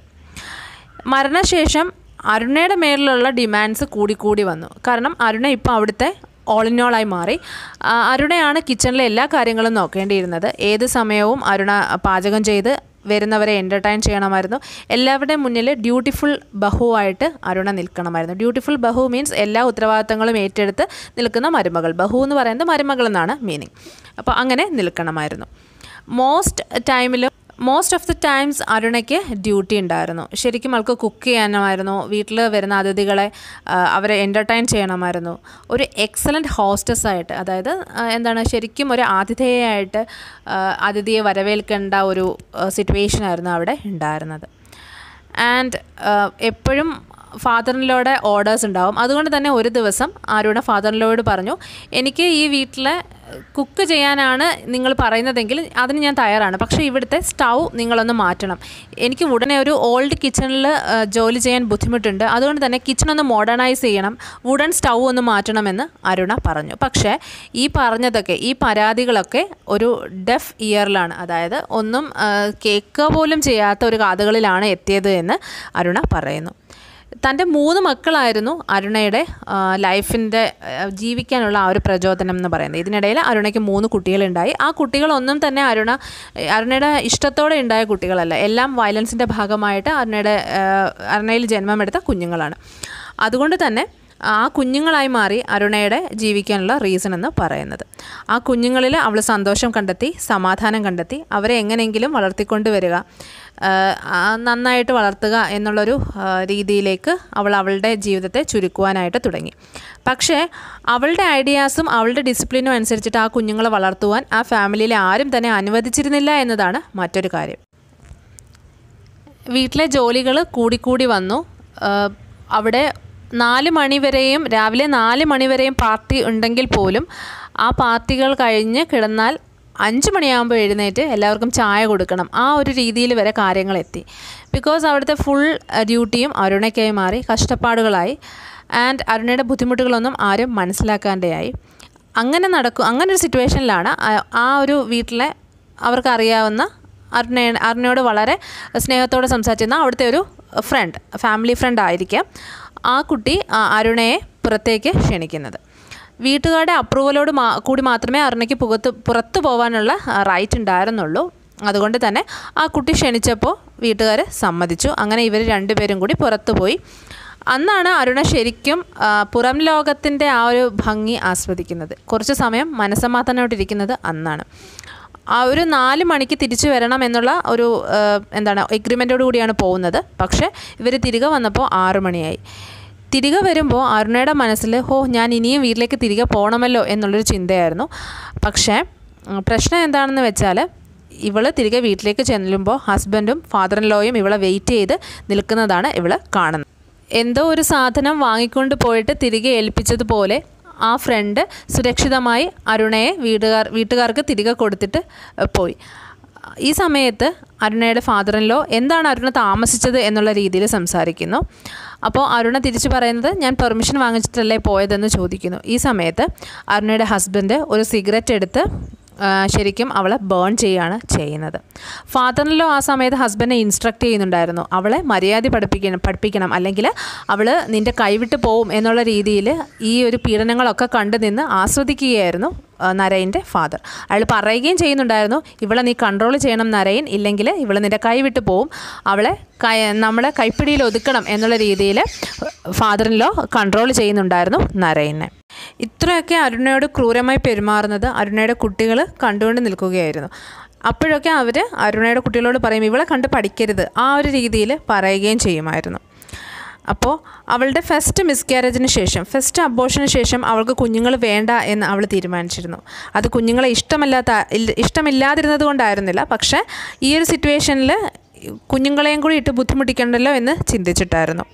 മരണശേഷം അരുണയുടെ മേലിലുള്ള ഡിമാൻഡ്സ് കൂടിക്കൂടി വന്നു കാരണം അരുണ ഇപ്പോൾ അവിടുത്തെ ഓൾ ഇൻ ഓളായി മാറി ആ, അരുണയാണ് കിച്ചണിലെ എല്ലാ കാര്യങ്ങളും നോക്കേണ്ടിയിരുന്നത് ഏത് സമയവും അരുണ പാചകം ചെയ്ത് വരുന്നവരെ എൻ്റർടൈൻ ചെയ്യണമായിരുന്നു എല്ലാവരുടെയും മുന്നിൽ ഡ്യൂട്ടിഫുൾ ബഹുവായിട്ട് അരുണ നിൽക്കണമായിരുന്നു ഡ്യൂട്ടിഫുൾ ബഹു മീൻസ് എല്ലാ ഉത്തരവാദിത്തങ്ങളും ഏറ്റെടുത്ത് നിൽക്കുന്ന മരുമകൾ ബഹു എന്ന് പറയുന്നത് മരുമകൾ എന്നാണ് മീനിങ് അപ്പോൾ അങ്ങനെ നിൽക്കണമായിരുന്നു മോസ്റ്റ് ടൈമിലും മോസ്റ്റ് ഓഫ് ദി ടൈംസ് അരുണയ്ക്ക് ഡ്യൂട്ടി ഉണ്ടായിരുന്നു ശരിക്കും അവൾക്ക് കുക്ക് ചെയ്യാനുമായിരുന്നു വീട്ടിൽ വരുന്ന അതിഥികളെ ആ, അവരെ എൻ്റർടൈൻ ചെയ്യണമായിരുന്നു ഒരു എക്സലൻറ്റ് ഹോസ്റ്റസ് ആയിട്ട് അതായത് ആ, എന്താണ് ശരിക്കും ഒരു ആതിഥേയായിട്ട് ആ, അതിഥിയെ വരവേൽക്കേണ്ട ഒരു സിറ്റുവേഷൻ ആയിരുന്നു അവിടെ ഉണ്ടായിരുന്നത് ആൻഡ് എപ്പോഴും ഫാദറിനിലോടെ ഓർഡേഴ്സ് ഉണ്ടാവും അതുകൊണ്ട് തന്നെ ഒരു ദിവസം ആരുടെ ഫാദറിനോട് പറഞ്ഞു എനിക്ക് ഈ വീട്ടിലെ കുക്ക് ചെയ്യാനാണ് നിങ്ങൾ പറയുന്നതെങ്കിൽ അതിന് ഞാൻ തയ്യാറാണ് പക്ഷേ ഇവിടുത്തെ സ്റ്റൗ നിങ്ങളൊന്ന് മാറ്റണം എനിക്ക് ഉടനെ ഒരു ഓൾഡ് കിച്ചണിൽ ജോലി ചെയ്യാൻ ബുദ്ധിമുട്ടുണ്ട് അതുകൊണ്ട് തന്നെ കിച്ചൺ ഒന്ന് മോഡേണൈസ് ചെയ്യണം വുഡൻ സ്റ്റൗ ഒന്ന് മാറ്റണമെന്ന് അരുണ പറഞ്ഞു പക്ഷേ ഈ പറഞ്ഞതൊക്കെ ഈ പരാതികളൊക്കെ ഒരു ഡെഫ് ഇയറിലാണ് അതായത് ഒന്നും ആ, കേൾക്കുക പോലും ചെയ്യാത്ത ഒരു കാതുകളിലാണ് എത്തിയത് എന്ന് അരുണ പറയുന്നു തൻ്റെ മൂന്ന് മക്കളായിരുന്നു അരുണയുടെ ലൈഫിൻ്റെ ജീവിക്കാനുള്ള ആ ഒരു പ്രചോദനം എന്ന് പറയുന്നത് ഇതിനിടയിൽ അരുണയ്ക്ക് മൂന്ന് കുട്ടികളുണ്ടായി ആ കുട്ടികളൊന്നും തന്നെ അരുണ അരുണയുടെ ഇഷ്ടത്തോടെ ഉണ്ടായ കുട്ടികളല്ല എല്ലാം വയലൻസിൻ്റെ ഭാഗമായിട്ട് അരുണയുടെ ആ, അരുണയിൽ ജന്മമെടുത്ത കുഞ്ഞുങ്ങളാണ് അതുകൊണ്ട് തന്നെ ആ കുഞ്ഞുങ്ങളായി മാറി അരുണയുടെ ജീവിക്കാനുള്ള റീസൺ എന്ന് പറയുന്നത് ആ കുഞ്ഞുങ്ങളിൽ അവൾ സന്തോഷം കണ്ടെത്തി സമാധാനം കണ്ടെത്തി അവരെ എങ്ങനെയെങ്കിലും വളർത്തിക്കൊണ്ട് വരിക ആഹ് ആ നന്നായിട്ട് വളർത്തുക എന്നുള്ളൊരു ആഹ് രീതിയിലേക്ക് അവൾ അവളുടെ ജീവിതത്തെ ചുരുക്കുവാനായിട്ട് തുടങ്ങി പക്ഷേ അവളുടെ ഐഡിയാസും അവളുടെ ഡിസിപ്ലിനും അനുസരിച്ചിട്ട് ആ കുഞ്ഞുങ്ങളെ വളർത്തുവാൻ ആ ഫാമിലിയിലെ ആരും തന്നെ അനുവദിച്ചിരുന്നില്ല എന്നതാണ് മറ്റൊരു കാര്യം വീട്ടിലെ ജോലികൾ കൂടിക്കൂടി വന്നു ആഹ് അവിടെ നാല് മണി വരെയും രാവിലെ നാല് മണി വരെയും പാർട്ടി ഉണ്ടെങ്കിൽ പോലും ആ പാർട്ടികൾ കഴിഞ്ഞ് കിടന്നാൽ അഞ്ച് മണിയാകുമ്പോൾ എഴുന്നേറ്റ് എല്ലാവർക്കും ചായ കൊടുക്കണം ആ ഒരു രീതിയിൽ വരെ കാര്യങ്ങൾ എത്തി ബിക്കോസ് അവിടുത്തെ ഫുൾ ഡ്യൂട്ടിയും അരുണയ്ക്കായി മാറി കഷ്ടപ്പാടുകളായി ആൻഡ് അരുണയുടെ ബുദ്ധിമുട്ടുകളൊന്നും ആരും മനസ്സിലാക്കാതെയായി അങ്ങനെ നടക്കും അങ്ങനെ ഒരു സിറ്റുവേഷനിലാണ് ആ- ആ ഒരു വീട്ടിലെ അവർക്കറിയാവുന്ന അരുണ അരുണയോട് വളരെ സ്നേഹത്തോടെ സംസാരിച്ചിരുന്ന അവിടുത്തെ ഒരു ഫ്രണ്ട് ഫാമിലി ഫ്രണ്ട് ആയിരിക്കാം ആ കുട്ടി ആ അരുണയെ പുറത്തേക്ക് ക്ഷണിക്കുന്നത് വീട്ടുകാരുടെ അപ്രൂവലോട് മാ കൂടി മാത്രമേ അരുണയ്ക്ക് പുറത്ത് പുറത്തു പോകാനുള്ള റൈറ്റ് ഉണ്ടായിരുന്നുള്ളൂ അതുകൊണ്ട് തന്നെ ആ കുട്ടി ക്ഷണിച്ചപ്പോൾ വീട്ടുകാർ സമ്മതിച്ചു അങ്ങനെ ഇവർ രണ്ടുപേരും കൂടി പുറത്തു പോയി അന്നാണ് അരുണ ശരിക്കും ആ, പുറം ലോകത്തിൻ്റെ ആ ഒരു ഭംഗി ആസ്വദിക്കുന്നത് കുറച്ച് സമയം മനസ്സമാധാനമായിട്ടിരിക്കുന്നത് അന്നാണ് ആ ഒരു നാല് മണിക്ക് തിരിച്ചു വരണം എന്നുള്ള ഒരു ആ, എന്താണ് എഗ്രിമെൻറ്റോട് കൂടിയാണ് പോകുന്നത് പക്ഷേ ഇവർ തിരികെ വന്നപ്പോൾ ആറു മണിയായി തിരികെ വരുമ്പോൾ അരുണയുടെ മനസ്സിൽ ഹോ ഞാൻ ഇനിയും വീട്ടിലേക്ക് തിരികെ പോകണമല്ലോ എന്നുള്ളൊരു ചിന്തയായിരുന്നു പക്ഷേ ഉം, പ്രശ്നം എന്താണെന്ന് വെച്ചാൽ ഇവൾ തിരികെ വീട്ടിലേക്ക് ചെല്ലുമ്പോൾ ഹസ്ബൻഡും ഫാദർ ഇൻ ലോയും ഇവളെ വെയിറ്റ് ചെയ്ത് നിൽക്കുന്നതാണ് ഇവൾ കാണുന്നത് എന്തോ ഒരു സാധനം വാങ്ങിക്കൊണ്ട് പോയിട്ട് തിരികെ ഏൽപ്പിച്ചതുപോലെ ആ ഫ്രണ്ട് സുരക്ഷിതമായി അരുണയെ വീട്ടുകാർ വീട്ടുകാർക്ക് തിരികെ കൊടുത്തിട്ട് ഏഹ്, പോയി ഈ സമയത്ത് അരുണയുടെ ഫാദർ ഇൻ ലോ എന്താണ് അരുണ താമസിച്ചത് എന്നുള്ള രീതിയിൽ സംസാരിക്കുന്നു അപ്പോൾ അരുണ തിരിച്ചു പറയുന്നത് ഞാൻ പെർമിഷൻ വാങ്ങിച്ചിട്ടല്ലേ പോയതെന്ന് ചോദിക്കുന്നു ഈ സമയത്ത് അരുണയുടെ ഹസ്ബൻഡ് ഒരു സിഗരറ്റ് എടുത്ത് ആ, ശരിക്കും അവളെ ബേൺ ചെയ്യുകയാണ് ചെയ്യുന്നത് ഫാദറിലോ ആ സമയത്ത് ഹസ്ബൻഡിനെ ഇൻസ്ട്രക്ട് ചെയ്യുന്നുണ്ടായിരുന്നു അവളെ മര്യാദ പഠിപ്പിക്കണം പഠിപ്പിക്കണം അല്ലെങ്കിൽ അവൾ നിൻ്റെ കൈവിട്ട് പോവും എന്നുള്ള രീതിയിൽ ഈ ഒരു പീഡനങ്ങളൊക്കെ കണ്ടു നിന്ന് ആസ്വദിക്കുകയായിരുന്നു ആ, നരയിൻ്റെ ഫാദർ അയാൾ പറയുകയും ചെയ്യുന്നുണ്ടായിരുന്നു ഇവളെ നീ കൺട്രോൾ ചെയ്യണം നരയൻ ഇല്ലെങ്കിൽ ഇവൾ നിൻ്റെ കൈവിട്ട് പോവും അവളെ കൈ നമ്മളെ കൈപ്പിടിയിൽ ഒതുക്കണം എന്നുള്ള രീതിയിൽ ഫാദറിലോ കൺട്രോൾ ചെയ്യുന്നുണ്ടായിരുന്നു നരയനെ ഇത്രയൊക്കെ അരുണയോട് ക്രൂരമായി പെരുമാറുന്നത് അരുണയുടെ കുട്ടികൾ കണ്ടുകൊണ്ട് നിൽക്കുകയായിരുന്നു അപ്പോഴൊക്കെ അവർ അരുണയുടെ കുട്ടികളോട് പറയും ഇവളെ കണ്ട് പഠിക്കരുത് ആ ഒരു രീതിയിൽ പറയുകയും ചെയ്യുമായിരുന്നു അപ്പോൾ അവളുടെ ഫസ്റ്റ് മിസ്കാരേജിന് ശേഷം ഫസ്റ്റ് അബോഷന് ശേഷം അവൾക്ക് കുഞ്ഞുങ്ങൾ വേണ്ട എന്ന് അവൾ തീരുമാനിച്ചിരുന്നു അത് കുഞ്ഞുങ്ങളെ ഇഷ്ടമല്ലാത്ത ഇല്ല- ഇഷ്ടമില്ലാതിരുന്നത് കൊണ്ടായിരുന്നില്ല പക്ഷേ ഈ ഒരു സിറ്റുവേഷനിൽ കുഞ്ഞുങ്ങളെയും കൂടി ഇട്ട് ബുദ്ധിമുട്ടിക്കണ്ടല്ലോ എന്ന് ചിന്തിച്ചിട്ടായിരുന്നു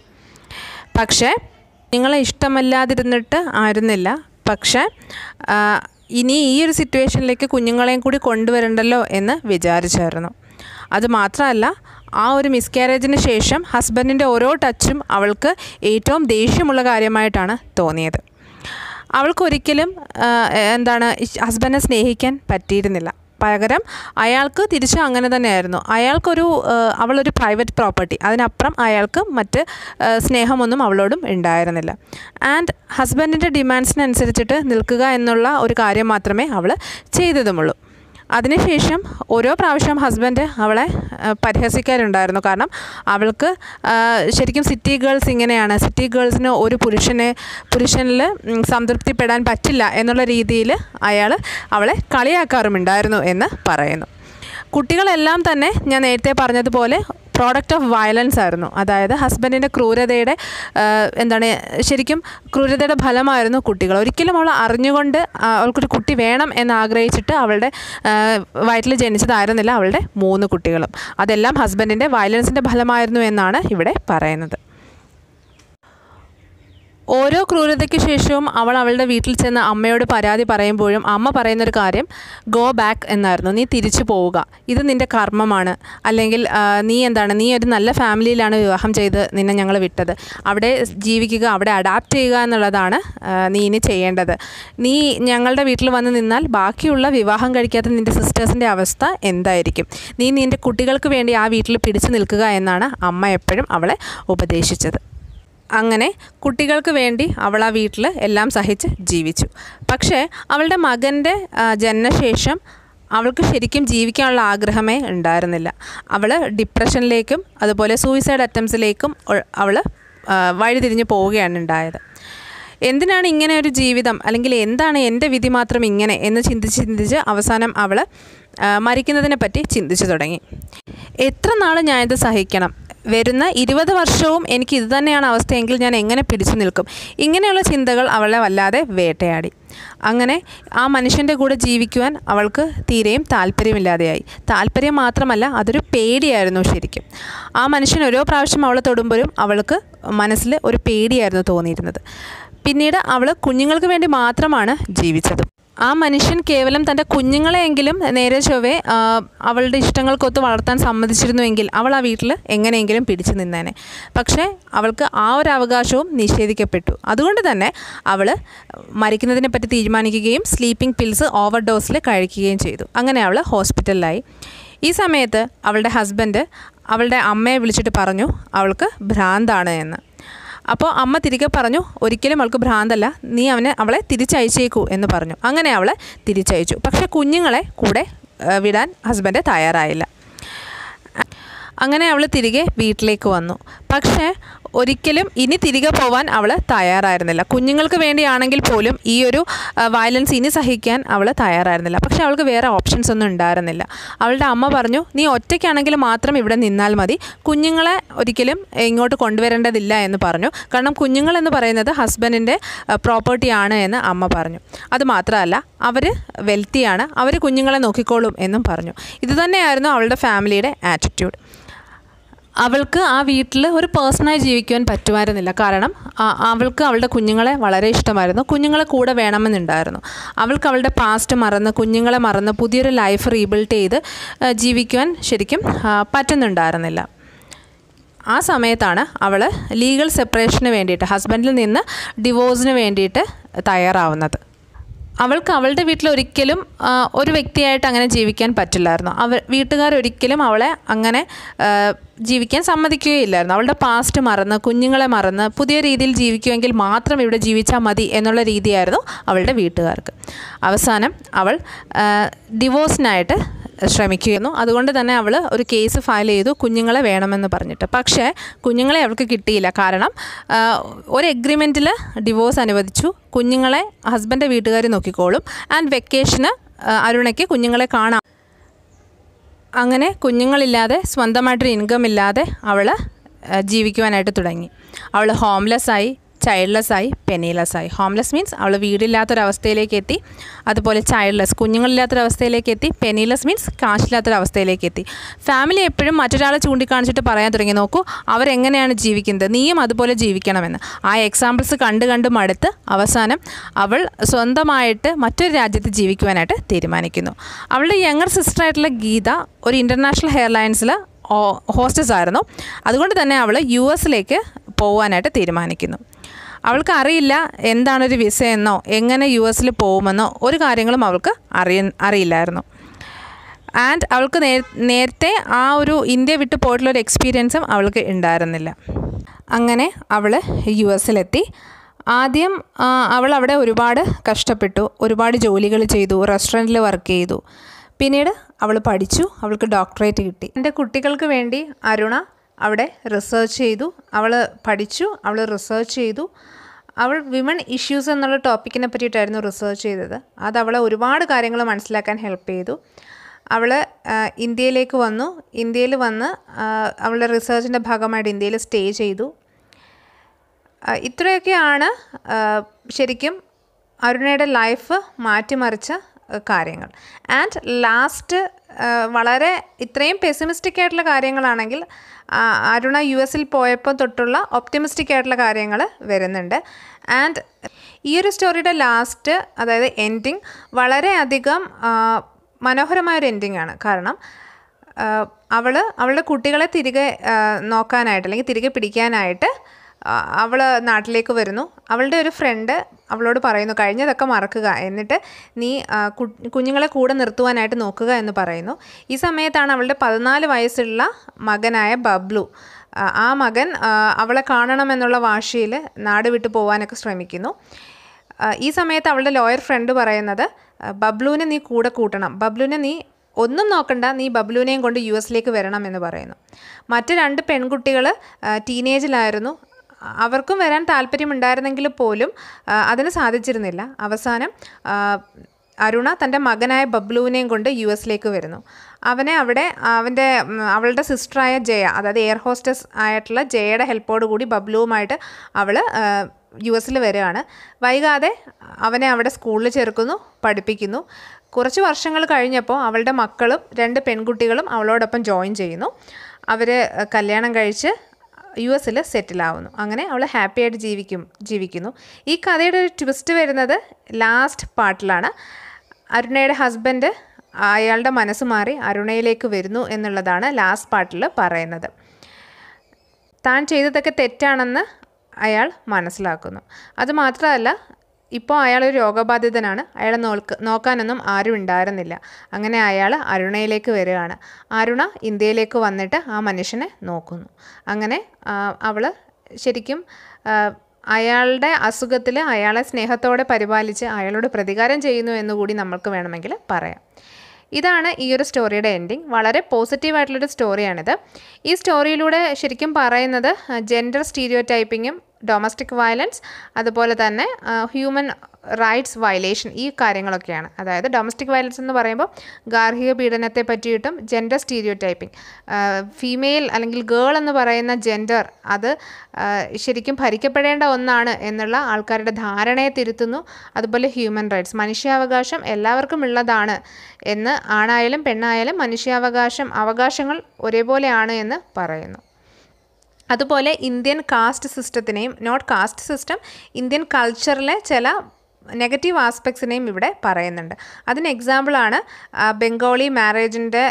പക്ഷേ നിങ്ങളെ ഇഷ്ടമല്ലാതിരുന്നിട്ട് ആയിരുന്നില്ല പക്ഷേ ആ, ഇനി ഈ ഒരു സിറ്റുവേഷനിലേക്ക് കുഞ്ഞുങ്ങളെയും കൂടി കൊണ്ടുവരണ്ടല്ലോ എന്ന് വിചാരിച്ചായിരുന്നു അത് മാത്രമല്ല ആ ഒരു മിസ്കാരേജിന് ശേഷം ഹസ്ബൻഡിൻ്റെ ഓരോ ടച്ചും അവൾക്ക് ഏറ്റവും ദേഷ്യമുള്ള കാര്യമായിട്ടാണ് തോന്നിയത് അവൾക്കൊരിക്കലും ആ, എന്താണ് ഹസ്ബൻഡിനെ സ്നേഹിക്കാൻ പറ്റിയിരുന്നില്ല പകരം അയാൾക്ക് തിരിച്ചും അങ്ങനെ തന്നെയായിരുന്നു അയാൾക്കൊരു ആ, അവളൊരു പ്രൈവറ്റ് പ്രോപ്പർട്ടി അതിനപ്പുറം അയാൾക്ക് മറ്റ് ആ, സ്നേഹമൊന്നും അവളോടും ഉണ്ടായിരുന്നില്ല ആൻഡ് ഹസ്ബൻഡിൻ്റെ ഡിമാൻഡ്സിനനുസരിച്ചിട്ട് നിൽക്കുക എന്നുള്ള ഒരു കാര്യം മാത്രമേ അവൾ ചെയ്തതുമുള്ളൂ അതിനുശേഷം ഓരോ പ്രാവശ്യം ഹസ്ബൻഡ് അവളെ ആ, പരിഹസിക്കാറുണ്ടായിരുന്നു കാരണം അവൾക്ക് ആ, ശരിക്കും സിറ്റി ഗേൾസ് ഇങ്ങനെയാണ് സിറ്റി ഗേൾസിന് ഒരു പുരുഷനെ പുരുഷനിൽ ഉം, സംതൃപ്തിപ്പെടാൻ പറ്റില്ല എന്നുള്ള രീതിയിൽ അയാൾ അവളെ കളിയാക്കാറുമുണ്ടായിരുന്നു എന്ന് പറയുന്നു കുട്ടികളെല്ലാം തന്നെ ഞാൻ നേരത്തെ പറഞ്ഞതുപോലെ പ്രോഡക്റ്റ് ഓഫ് വയലൻസ് ആയിരുന്നു അതായത് ഹസ്ബൻഡിൻ്റെ ക്രൂരതയുടെ ആ, എന്താണ് ശരിക്കും ക്രൂരതയുടെ ഫലമായിരുന്നു കുട്ടികൾ ഒരിക്കലും അവൾ അറിഞ്ഞുകൊണ്ട് ആ, അവൾക്കൊരു കുട്ടി വേണം എന്ന് ആഗ്രഹിച്ചിട്ട് അവളുടെ ആ, വയറ്റിൽ ജനിച്ചതായിരുന്നില്ല അവളുടെ മൂന്ന് കുട്ടികളും അതെല്ലാം ഹസ്ബൻഡിൻ്റെ വയലൻസിൻ്റെ ഫലമായിരുന്നു എന്നാണ് ഇവിടെ പറയുന്നത് ഓരോ ക്രൂരതയ്ക്ക് ശേഷവും അവൾ അവളുടെ വീട്ടിൽ ചെന്ന് അമ്മയോട് പരാതി പറയുമ്പോഴും അമ്മ പറയുന്നൊരു കാര്യം ഗോ ബാക്ക് എന്നായിരുന്നു നീ തിരിച്ചു പോവുക ഇത് നിൻ്റെ കർമ്മമാണ് അല്ലെങ്കിൽ ആ, നീ എന്താണ് നീ ഒരു നല്ല ഫാമിലിയിലാണ് വിവാഹം ചെയ്ത് നിന്നെ ഞങ്ങൾ വിട്ടത് അവിടെ ജീവിക്കുക അവിടെ അഡാപ്റ്റ് ചെയ്യുക എന്നുള്ളതാണ് ആ, നീ ഇനി ചെയ്യേണ്ടത് നീ ഞങ്ങളുടെ വീട്ടിൽ വന്ന് നിന്നാൽ ബാക്കിയുള്ള വിവാഹം കഴിക്കാത്ത നിൻ്റെ സിസ്റ്റേഴ്സിൻ്റെ അവസ്ഥ എന്തായിരിക്കും നീ നിൻ്റെ കുട്ടികൾക്ക് വേണ്ടി ആ വീട്ടിൽ പിടിച്ചു നിൽക്കുക എന്നാണ് അമ്മ എപ്പോഴും അവളെ ഉപദേശിച്ചത് അങ്ങനെ കുട്ടികൾക്ക് വേണ്ടി അവൾ ആ വീട്ടിൽ എല്ലാം സഹിച്ച് ജീവിച്ചു പക്ഷേ അവളുടെ മകൻ്റെ ആ, ജനനശേഷം അവൾക്ക് ശരിക്കും ജീവിക്കാനുള്ള ആഗ്രഹമേ ഉണ്ടായിരുന്നില്ല അവൾ ഡിപ്രഷനിലേക്കും അതുപോലെ സൂയിസൈഡ് അറ്റംപ്സിലേക്കും അവൾ വഴിതിരിഞ്ഞ് പോവുകയാണ് ഉണ്ടായത് എന്തിനാണ് ഇങ്ങനെ ഒരു ജീവിതം അല്ലെങ്കിൽ എന്താണ് എൻ്റെ വിധി മാത്രം ഇങ്ങനെ എന്ന് ചിന്തിച്ച് ചിന്തിച്ച് അവസാനം അവൾ മരിക്കുന്നതിനെ പറ്റി ചിന്തിച്ചു തുടങ്ങി എത്ര നാൾ ഞാനിത് സഹിക്കണം വരുന്ന ഇരുപത് വർഷവും എനിക്ക് ഇത് തന്നെയാണ് അവസ്ഥയെങ്കിൽ ഞാൻ എങ്ങനെ പിടിച്ചു നിൽക്കും ഇങ്ങനെയുള്ള ചിന്തകൾ അവളെ വല്ലാതെ വേട്ടയാടി അങ്ങനെ ആ മനുഷ്യൻ്റെ കൂടെ ജീവിക്കുവാൻ അവൾക്ക് തീരെയും താല്പര്യമില്ലാതെയായി താല്പര്യം മാത്രമല്ല അതൊരു പേടിയായിരുന്നു ശരിക്കും ആ മനുഷ്യൻ ഓരോ പ്രാവശ്യം അവളെ തൊടുമ്പോഴും അവൾക്ക് മനസ്സിൽ ഒരു പേടിയായിരുന്നു തോന്നിയിരുന്നത് പിന്നീട് അവൾ കുഞ്ഞുങ്ങൾക്ക് വേണ്ടി മാത്രമാണ് ജീവിച്ചത് ആ മനുഷ്യൻ കേവലം തൻ്റെ കുഞ്ഞുങ്ങളെയെങ്കിലും നേരെ ചൊവ്വേ ആ, അവളുടെ ഇഷ്ടങ്ങൾക്കൊത്ത് വളർത്താൻ സമ്മതിച്ചിരുന്നുവെങ്കിൽ അവൾ ആ വീട്ടിൽ എങ്ങനെയെങ്കിലും പിടിച്ചു നിന്നേനെ പക്ഷേ അവൾക്ക് ആ ഒരു അവകാശവും നിഷേധിക്കപ്പെട്ടു അതുകൊണ്ട് തന്നെ അവൾ മരിക്കുന്നതിനെ പറ്റി തീരുമാനിക്കുകയും സ്ലീപ്പിംഗ് പിൽസ് ഓവർ ഡോസിൽ കഴിക്കുകയും ചെയ്തു അങ്ങനെ അവൾ ഹോസ്പിറ്റലിലായി ഈ സമയത്ത് അവളുടെ ഹസ്ബൻഡ് അവളുടെ അമ്മയെ വിളിച്ചിട്ട് പറഞ്ഞു അവൾക്ക് ഭ്രാന്താണ് എന്ന് അപ്പോൾ അമ്മ തിരികെ പറഞ്ഞു ഒരിക്കലും അവൾക്ക് ഭ്രാന്തല്ല നീ അവനെ അവളെ തിരിച്ചയച്ചേക്കൂ എന്ന് പറഞ്ഞു അങ്ങനെ അവളെ തിരിച്ചയച്ചു പക്ഷേ കുഞ്ഞുങ്ങളെ കൂടെ ആ, വിടാൻ ഹസ്ബൻഡ് തയ്യാറായില്ല അങ്ങനെ അവൾ തിരികെ വീട്ടിലേക്ക് വന്നു പക്ഷേ ഒരിക്കലും ഇനി തിരികെ പോവാൻ അവൾ തയ്യാറായിരുന്നില്ല കുഞ്ഞുങ്ങൾക്ക് വേണ്ടിയാണെങ്കിൽ പോലും ഈ ഒരു വയലൻസ് ഇനി സഹിക്കാൻ അവൾ തയ്യാറായിരുന്നില്ല പക്ഷേ അവൾക്ക് വേറെ ഓപ്ഷൻസ് ഒന്നും ഉണ്ടായിരുന്നില്ല അവളുടെ അമ്മ പറഞ്ഞു നീ ഒറ്റയ്ക്കാണെങ്കിൽ മാത്രം ഇവിടെ നിന്നാൽ മതി കുഞ്ഞുങ്ങളെ ഒരിക്കലും ഇങ്ങോട്ട് കൊണ്ടുവരേണ്ടതില്ല എന്ന് പറഞ്ഞു കാരണം കുഞ്ഞുങ്ങൾ എന്ന് പറയുന്നത് ഹസ്ബൻഡിൻ്റെ പ്രോപ്പർട്ടിയാണ് എന്ന് അമ്മ പറഞ്ഞു അത് മാത്രമല്ല അവർ വെൽത്തിയാണ് അവർ കുഞ്ഞുങ്ങളെ നോക്കിക്കോളും എന്നും പറഞ്ഞു ഇത് തന്നെയായിരുന്നു അവളുടെ ഫാമിലിയുടെ ആറ്റിറ്റ്യൂഡ് അവൾക്ക് ആ വീട്ടിൽ ഒരു പേഴ്സണായി ജീവിക്കുവാൻ പറ്റുമായിരുന്നില്ല കാരണം ആ- അവൾക്ക് അവളുടെ കുഞ്ഞുങ്ങളെ വളരെ ഇഷ്ടമായിരുന്നു കുഞ്ഞുങ്ങളെ കൂടെ വേണമെന്നുണ്ടായിരുന്നു അവൾക്ക് അവളുടെ പാസ്റ്റ് മറന്ന് കുഞ്ഞുങ്ങളെ മറന്ന് പുതിയൊരു ലൈഫ് റീബിൽഡ് ചെയ്ത് ആ, ജീവിക്കുവാൻ ശരിക്കും ആ, പറ്റുന്നുണ്ടായിരുന്നില്ല ആ സമയത്താണ് അവൾ ലീഗൽ സെപ്പറേഷന് വേണ്ടിയിട്ട് ഹസ്ബൻഡിൽ നിന്ന് ഡിവോഴ്സിന് വേണ്ടിയിട്ട് തയ്യാറാവുന്നത് അവൾക്ക് അവളുടെ വീട്ടിൽ ഒരിക്കലും ആ, ഒരു വ്യക്തിയായിട്ട് അങ്ങനെ ജീവിക്കാൻ പറ്റില്ലായിരുന്നു അവ വീട്ടുകാർ ഒരിക്കലും അവളെ അങ്ങനെ ആ, ജീവിക്കാൻ സമ്മതിക്കുകയില്ലായിരുന്നു അവളുടെ പാസ്റ്റ് മറന്ന് കുഞ്ഞുങ്ങളെ മറന്ന് പുതിയ രീതിയിൽ ജീവിക്കുമെങ്കിൽ മാത്രം ഇവിടെ ജീവിച്ചാൽ മതി എന്നുള്ള രീതിയായിരുന്നു അവളുടെ വീട്ടുകാർക്ക് അവസാനം അവൾ ആ, ഡിവോഴ്സിനായിട്ട് ശ്രമിക്കുന്നു അതുകൊണ്ട് തന്നെ അവൾ ഒരു കേസ് ഫയൽ ചെയ്തു കുഞ്ഞുങ്ങളെ വേണമെന്ന് പറഞ്ഞിട്ട് പക്ഷേ കുഞ്ഞുങ്ങളെ അവൾക്ക് കിട്ടിയില്ല കാരണം ആ, ഒരു എഗ്രിമെൻറ്റിൽ ഡിവോഴ്സ് അനുവദിച്ചു കുഞ്ഞുങ്ങളെ ഹസ്ബൻഡ് വീട്ടുകാർ നോക്കിക്കോളും ആൻഡ് വെക്കേഷന് അരുണയ്ക്ക് കുഞ്ഞുങ്ങളെ കാണാം അങ്ങനെ കുഞ്ഞുങ്ങളില്ലാതെ സ്വന്തമായിട്ടൊരു ഇൻകം ഇല്ലാതെ അവൾ ജീവിക്കുവാനായിട്ട് തുടങ്ങി അവൾ ഹോംലെസ് ആയി ചൈൽഡ്ലെസ് ആയി പെനീലെസ് ആയി ഹോംലെസ് മീൻസ് അവൾ വീടില്ലാത്തൊരവസ്ഥയിലേക്ക് എത്തി അതുപോലെ ചൈൽഡ്ലെസ് കുഞ്ഞുങ്ങളില്ലാത്തൊരവസ്ഥയിലേക്ക് എത്തി പെനീലെസ് മീൻസ് കാശില്ലാത്തൊരവസ്ഥയിലേക്ക് എത്തി ഫാമിലി എപ്പോഴും മറ്റൊരാളെ ചൂണ്ടിക്കാണിച്ചിട്ട് പറയാൻ തുടങ്ങി നോക്കൂ അവരെങ്ങനെയാണ് ജീവിക്കുന്നത് നീയും അതുപോലെ ജീവിക്കണമെന്ന് ആ എക്സാമ്പിൾസ് കണ്ട് കണ്ട് മടുത്ത് അവസാനം അവൾ സ്വന്തമായിട്ട് മറ്റൊരു രാജ്യത്ത് ജീവിക്കുവാനായിട്ട് തീരുമാനിക്കുന്നു അവളുടെ യങ്ങർ സിസ്റ്ററായിട്ടുള്ള ഗീത ഒരു ഇൻ്റർനാഷണൽ എയർലൈൻസിൽ ഹോസ്റ്റസ് ആയിരുന്നു അതുകൊണ്ട് തന്നെ അവൾ യു എസിലേക്ക് പോകാനായിട്ട് തീരുമാനിക്കുന്നു അവൾക്ക് അറിയില്ല എന്താണൊരു വിസ എന്നോ എങ്ങനെ യു എസിൽ പോകുമെന്നോ ഒരു കാര്യങ്ങളും അവൾക്ക് അറിയ അറിയില്ലായിരുന്നു ആൻഡ് അവൾക്ക് നേ നേരത്തെ ആ ഒരു ഇന്ത്യ വിട്ട് പോയിട്ടുള്ള ഒരു എക്സ്പീരിയൻസും അവൾക്ക് ഉണ്ടായിരുന്നില്ല അങ്ങനെ അവൾ യു എസിലെത്തി ആദ്യം ആ, അവൾ അവിടെ ഒരുപാട് കഷ്ടപ്പെട്ടു ഒരുപാട് ജോലികൾ ചെയ്തു റെസ്റ്റോറൻറ്റിൽ വർക്ക് ചെയ്തു പിന്നീട് അവൾ പഠിച്ചു അവൾക്ക് ഡോക്ടറേറ്റ് കിട്ടി എൻ്റെ കുട്ടികൾക്ക് വേണ്ടി അരുണ അവിടെ റിസർച്ച് ചെയ്തു അവൾ പഠിച്ചു അവൾ റിസർച്ച് ചെയ്തു അവൾ വിമൺ ഇഷ്യൂസ് എന്നുള്ള ടോപ്പിക്കിനെ പറ്റിയിട്ടായിരുന്നു റിസർച്ച് ചെയ്തത് അത് അവളെ ഒരുപാട് കാര്യങ്ങൾ മനസ്സിലാക്കാൻ ഹെൽപ്പ് ചെയ്തു അവൾ ഇന്ത്യയിലേക്ക് വന്നു ഇന്ത്യയിൽ വന്ന് ആ, അവളുടെ റിസർച്ചിൻ്റെ ഭാഗമായിട്ട് ഇന്ത്യയിൽ സ്റ്റേ ചെയ്തു ആ, ഇത്രയൊക്കെയാണ് ആ, ശരിക്കും അരുണയുടെ ലൈഫ് മാറ്റിമറിച്ച ആ, കാര്യങ്ങൾ ആൻഡ് ലാസ്റ്റ് വളരെ ഇത്രയും പെസിമിസ്റ്റിക് ആയിട്ടുള്ള കാര്യങ്ങളാണെങ്കിൽ ആ, അരുണ യു എസിൽ പോയപ്പോൾ തൊട്ടുള്ള ഒപ്റ്റിമിസ്റ്റിക് ആയിട്ടുള്ള കാര്യങ്ങൾ വരുന്നുണ്ട് ആൻഡ് ഈ ഒരു സ്റ്റോറിയുടെ ലാസ്റ്റ് അതായത് എൻഡിങ് വളരെയധികം ആ, മനോഹരമായൊരു എൻഡിങ് ആണ് കാരണം അവൾ അവളുടെ കുട്ടികളെ തിരികെ ആ, നോക്കാനായിട്ട് അല്ലെങ്കിൽ തിരികെ പിടിക്കാനായിട്ട് അവൾ നാട്ടിലേക്ക് വരുന്നു അവളുടെ ഒരു ഫ്രണ്ട് അവളോട് പറയുന്നു കഴിഞ്ഞതൊക്കെ മറക്കുക എന്നിട്ട് നീ ആ, കു- കുഞ്ഞുങ്ങളെ കൂടെ നിർത്തുവാനായിട്ട് നോക്കുക എന്ന് പറയുന്നു ഈ സമയത്താണ് അവളുടെ പതിനാല് വയസ്സുള്ള മകനായ ബബ്ലു ആ, ആ മകൻ ആ, അവളെ കാണണമെന്നുള്ള വാശിയിൽ നാട് വിട്ടു പോകാനൊക്കെ ശ്രമിക്കുന്നു ആ, ഈ സമയത്ത് അവളുടെ ലോയർ ഫ്രണ്ട് പറയുന്നത് ആ, ബബ്ലുവിനെ നീ കൂടെ കൂട്ടണം ബബ്ലുവിനെ നീ ഒന്നും നോക്കണ്ട നീ ബബ്ലുവിനെയും കൊണ്ട് യു എസിലേക്ക് വരണം എന്ന് പറയുന്നു മറ്റ് രണ്ട് പെൺകുട്ടികൾ ടീനേജിലായിരുന്നു അവർക്കും വരാൻ താല്പര്യമുണ്ടായിരുന്നെങ്കിൽ പോലും ആ, അതിന് സാധിച്ചിരുന്നില്ല അവസാനം ആ, അരുണ തൻ്റെ മകനായ ബബ്ലുവിനെയും കൊണ്ട് യു എസിലേക്ക് വരുന്നു അവനെ അവിടെ അവൻ്റെ ഉം, അവളുടെ സിസ്റ്ററായ ജയ അതായത് എയർ ഹോസ്റ്റസ് ആയിട്ടുള്ള ജയയുടെ ഹെൽപ്പോട് കൂടി ബബ്ലുവുമായിട്ട് അവൾ യു എസിൽ വരികയാണ് വൈകാതെ അവനെ അവിടെ സ്കൂളിൽ ചേർക്കുന്നു പഠിപ്പിക്കുന്നു കുറച്ച് വർഷങ്ങൾ കഴിഞ്ഞപ്പോൾ അവളുടെ മക്കളും രണ്ട് പെൺകുട്ടികളും അവളോടൊപ്പം ജോയിൻ ചെയ്യുന്നു അവർ കല്യാണം കഴിച്ച് യു എസിൽ സെറ്റിലാവുന്നു അങ്ങനെ അവൾ ഹാപ്പി ആയിട്ട് ജീവിക്കും ജീവിക്കുന്നു ഈ കഥയുടെ ഒരു ട്വിസ്റ്റ് വരുന്നത് ലാസ്റ്റ് പാർട്ടിലാണ് അരുണയുടെ ഹസ്ബൻഡ് അയാളുടെ മനസ്സ് മാറി അരുണയിലേക്ക് വരുന്നു എന്നുള്ളതാണ് ലാസ്റ്റ് പാർട്ടിൽ പറയുന്നത് താൻ ചെയ്തതൊക്കെ തെറ്റാണെന്ന് അയാൾ മനസ്സിലാക്കുന്നു അതുമാത്രമല്ല ഇപ്പോൾ അയാൾ ഒരു രോഗബാധിതനാണ് അയാളെ നോക്ക് നോക്കാനൊന്നും ആരും ഉണ്ടായിരുന്നില്ല അങ്ങനെ അയാൾ അരുണയിലേക്ക് വരികയാണ് അരുണ ഇന്ത്യയിലേക്ക് വന്നിട്ട് ആ മനുഷ്യനെ നോക്കുന്നു അങ്ങനെ അവൾ ശരിക്കും ആ, അയാളുടെ അസുഖത്തിൽ അയാളെ സ്നേഹത്തോടെ പരിപാലിച്ച് അയാളോട് പ്രതികാരം ചെയ്യുന്നു എന്നുകൂടി നമ്മൾക്ക് വേണമെങ്കിൽ പറയാം ഇതാണ് ഈ ഒരു സ്റ്റോറിയുടെ എൻഡിങ് വളരെ പോസിറ്റീവായിട്ടുള്ളൊരു സ്റ്റോറിയാണിത് ഈ സ്റ്റോറിയിലൂടെ ശരിക്കും പറയുന്നത് ജെൻഡർ സ്റ്റീരിയോ ടൈപ്പിങ്ങും ഡൊമസ്റ്റിക് വയലൻസ് അതുപോലെ തന്നെ ഹ്യൂമൻ റൈറ്റ്സ് വയലേഷൻ ഈ കാര്യങ്ങളൊക്കെയാണ് അതായത് ഡൊമസ്റ്റിക് വയലൻസ് എന്ന് പറയുമ്പോൾ ഗാർഹിക പീഡനത്തെ പറ്റിയിട്ടും ജെൻഡർ സ്റ്റീരിയോ ടൈപ്പിംഗ് ഫീമെയിൽ അല്ലെങ്കിൽ ഗേൾ എന്ന് പറയുന്ന ജെൻഡർ അത് ആ, ശരിക്കും ഭരിക്കപ്പെടേണ്ട ഒന്നാണ് എന്നുള്ള ആൾക്കാരുടെ ധാരണയെ തിരുത്തുന്നു അതുപോലെ ഹ്യൂമൻ റൈറ്റ്സ് മനുഷ്യാവകാശം എല്ലാവർക്കും ഉള്ളതാണ് എന്ന് ആണായാലും പെണ്ണായാലും മനുഷ്യാവകാശം അവകാശങ്ങൾ ഒരേപോലെയാണ് എന്ന് പറയുന്നു അതുപോലെ ഇന്ത്യൻ കാസ്റ്റ് സിസ്റ്റത്തിനെയും നോട്ട് കാസ്റ്റ് സിസ്റ്റം ഇന്ത്യൻ കൾച്ചറിലെ ചില നെഗറ്റീവ് ആസ്പെക്ട്സിനെയും ഇവിടെ പറയുന്നുണ്ട് അതിന് എക്സാമ്പിളാണ് ആ, ബംഗാളി മാരേജിൻ്റെ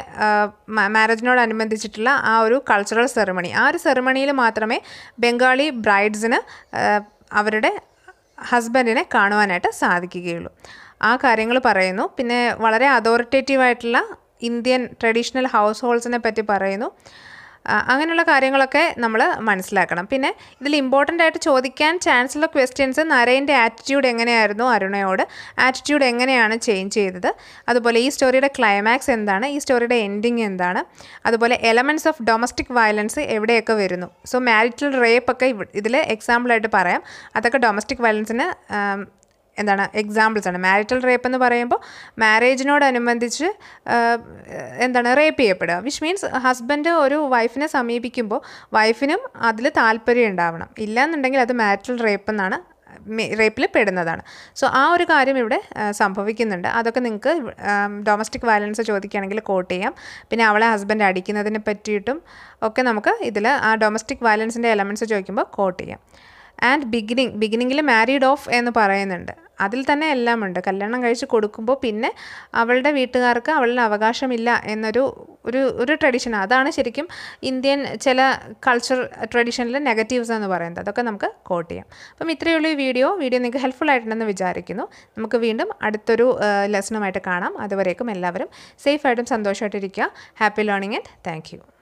മാരേജിനോടനുബന്ധിച്ചിട്ടുള്ള ആ ഒരു കൾച്ചറൽ സെറിമണി ആ ഒരു സെറിമണിയിൽ മാത്രമേ ബംഗാളി ബ്രൈഡ്സിന് അവരുടെ ഹസ്ബൻഡിനെ കാണുവാനായിട്ട് സാധിക്കുകയുള്ളൂ ആ കാര്യങ്ങൾ പറയുന്നു പിന്നെ വളരെ അതോറിറ്റേറ്റീവ് ആയിട്ടുള്ള ഇന്ത്യൻ ട്രഡീഷണൽ ഹൗസ് ഹോൾഡ്സിനെ പറ്റി പറയുന്നു ആ, അങ്ങനെയുള്ള കാര്യങ്ങളൊക്കെ നമ്മൾ മനസ്സിലാക്കണം പിന്നെ ഇതിൽ ഇമ്പോർട്ടൻ്റ് ആയിട്ട് ചോദിക്കാൻ ചാൻസ് ഉള്ള ക്വസ്റ്റ്യൻസ് നരേൻ്റെ ആറ്റിറ്റ്യൂഡ് എങ്ങനെയായിരുന്നു അരുണയോട് ആറ്റിറ്റ്യൂഡ് എങ്ങനെയാണ് ചേഞ്ച് ചെയ്തത് അതുപോലെ ഈ സ്റ്റോറിയുടെ ക്ലൈമാക്സ് എന്താണ് ഈ സ്റ്റോറിയുടെ എൻഡിങ് എന്താണ് അതുപോലെ എലമെൻറ്റ്സ് ഓഫ് ഡൊമസ്റ്റിക് വയലൻസ് എവിടെയൊക്കെ വരുന്നു സോ മാരിറ്റൽ റേപ്പ് ഒക്കെ ഇതിൽ എക്സാമ്പിളായിട്ട് പറയാം അതൊക്കെ ഡൊമസ്റ്റിക് വയലൻസിന് എന്താണ് എക്സാമ്പിൾസ് ആണ് മാരിറ്റൽ റേപ്പ് എന്ന് പറയുമ്പോൾ മാരേജിനോടനുബന്ധിച്ച് ആഹ്, എന്താണ് റേപ്പ് ചെയ്യപ്പെടുക വിച്ച് മീൻസ് ഹസ്ബൻഡ് ഒരു വൈഫിനെ സമീപിക്കുമ്പോൾ വൈഫിനും അതിൽ താല്പര്യം ഉണ്ടാവണം ഇല്ലാന്നുണ്ടെങ്കിൽ അത് മാരിറ്റൽ റേപ്പ് എന്നാണ് റേപ്പിൽ പെടുന്നതാണ് സോ ആ ഒരു കാര്യം ഇവിടെ ആ, സംഭവിക്കുന്നുണ്ട് അതൊക്കെ നിങ്ങൾക്ക് ഡൊമസ്റ്റിക് വയലൻസ് ചോദിക്കുകയാണെങ്കിൽ കോട്ട് ചെയ്യാം പിന്നെ അവളെ ഹസ്ബൻഡ് അടിക്കുന്നതിനെ പറ്റിയിട്ടും ഒക്കെ നമുക്ക് ഇതിൽ ആ ഡൊമസ്റ്റിക് വയലൻസിൻ്റെ എലമെൻറ്റ്സ് ചോദിക്കുമ്പോൾ കോട്ട് ചെയ്യാം ആൻഡ് ബിഗിനിങ് ബിഗിനിങ്ങിൽ മാരീഡ് ഓഫ് എന്ന് പറയുന്നുണ്ട് അതിൽ തന്നെ എല്ലാം ഉണ്ട് കല്യാണം കഴിച്ച് കൊടുക്കുമ്പോൾ പിന്നെ അവളുടെ വീട്ടുകാർക്ക് അവളിന് അവകാശമില്ല എന്നൊരു ഒരു ഒരു ട്രഡീഷൻ അതാണ് ശരിക്കും ഇന്ത്യൻ ചില കൾച്ചർ ട്രഡീഷനിലെ നെഗറ്റീവ്സ് എന്ന് പറയുന്നത് അതൊക്കെ നമുക്ക് കോട്ട് ചെയ്യാം അപ്പം ഇത്രയുള്ള ഈ വീഡിയോ വീഡിയോ നിങ്ങൾക്ക് ഹെൽപ്ഫുൾ ആയിട്ടുണ്ടെന്ന് വിചാരിക്കുന്നു നമുക്ക് വീണ്ടും അടുത്തൊരു ലെസണുമായിട്ട് കാണാം അതുവരേക്കും എല്ലാവരും സേഫായിട്ടും സന്തോഷമായിട്ടിരിക്കുക happy learning and thank U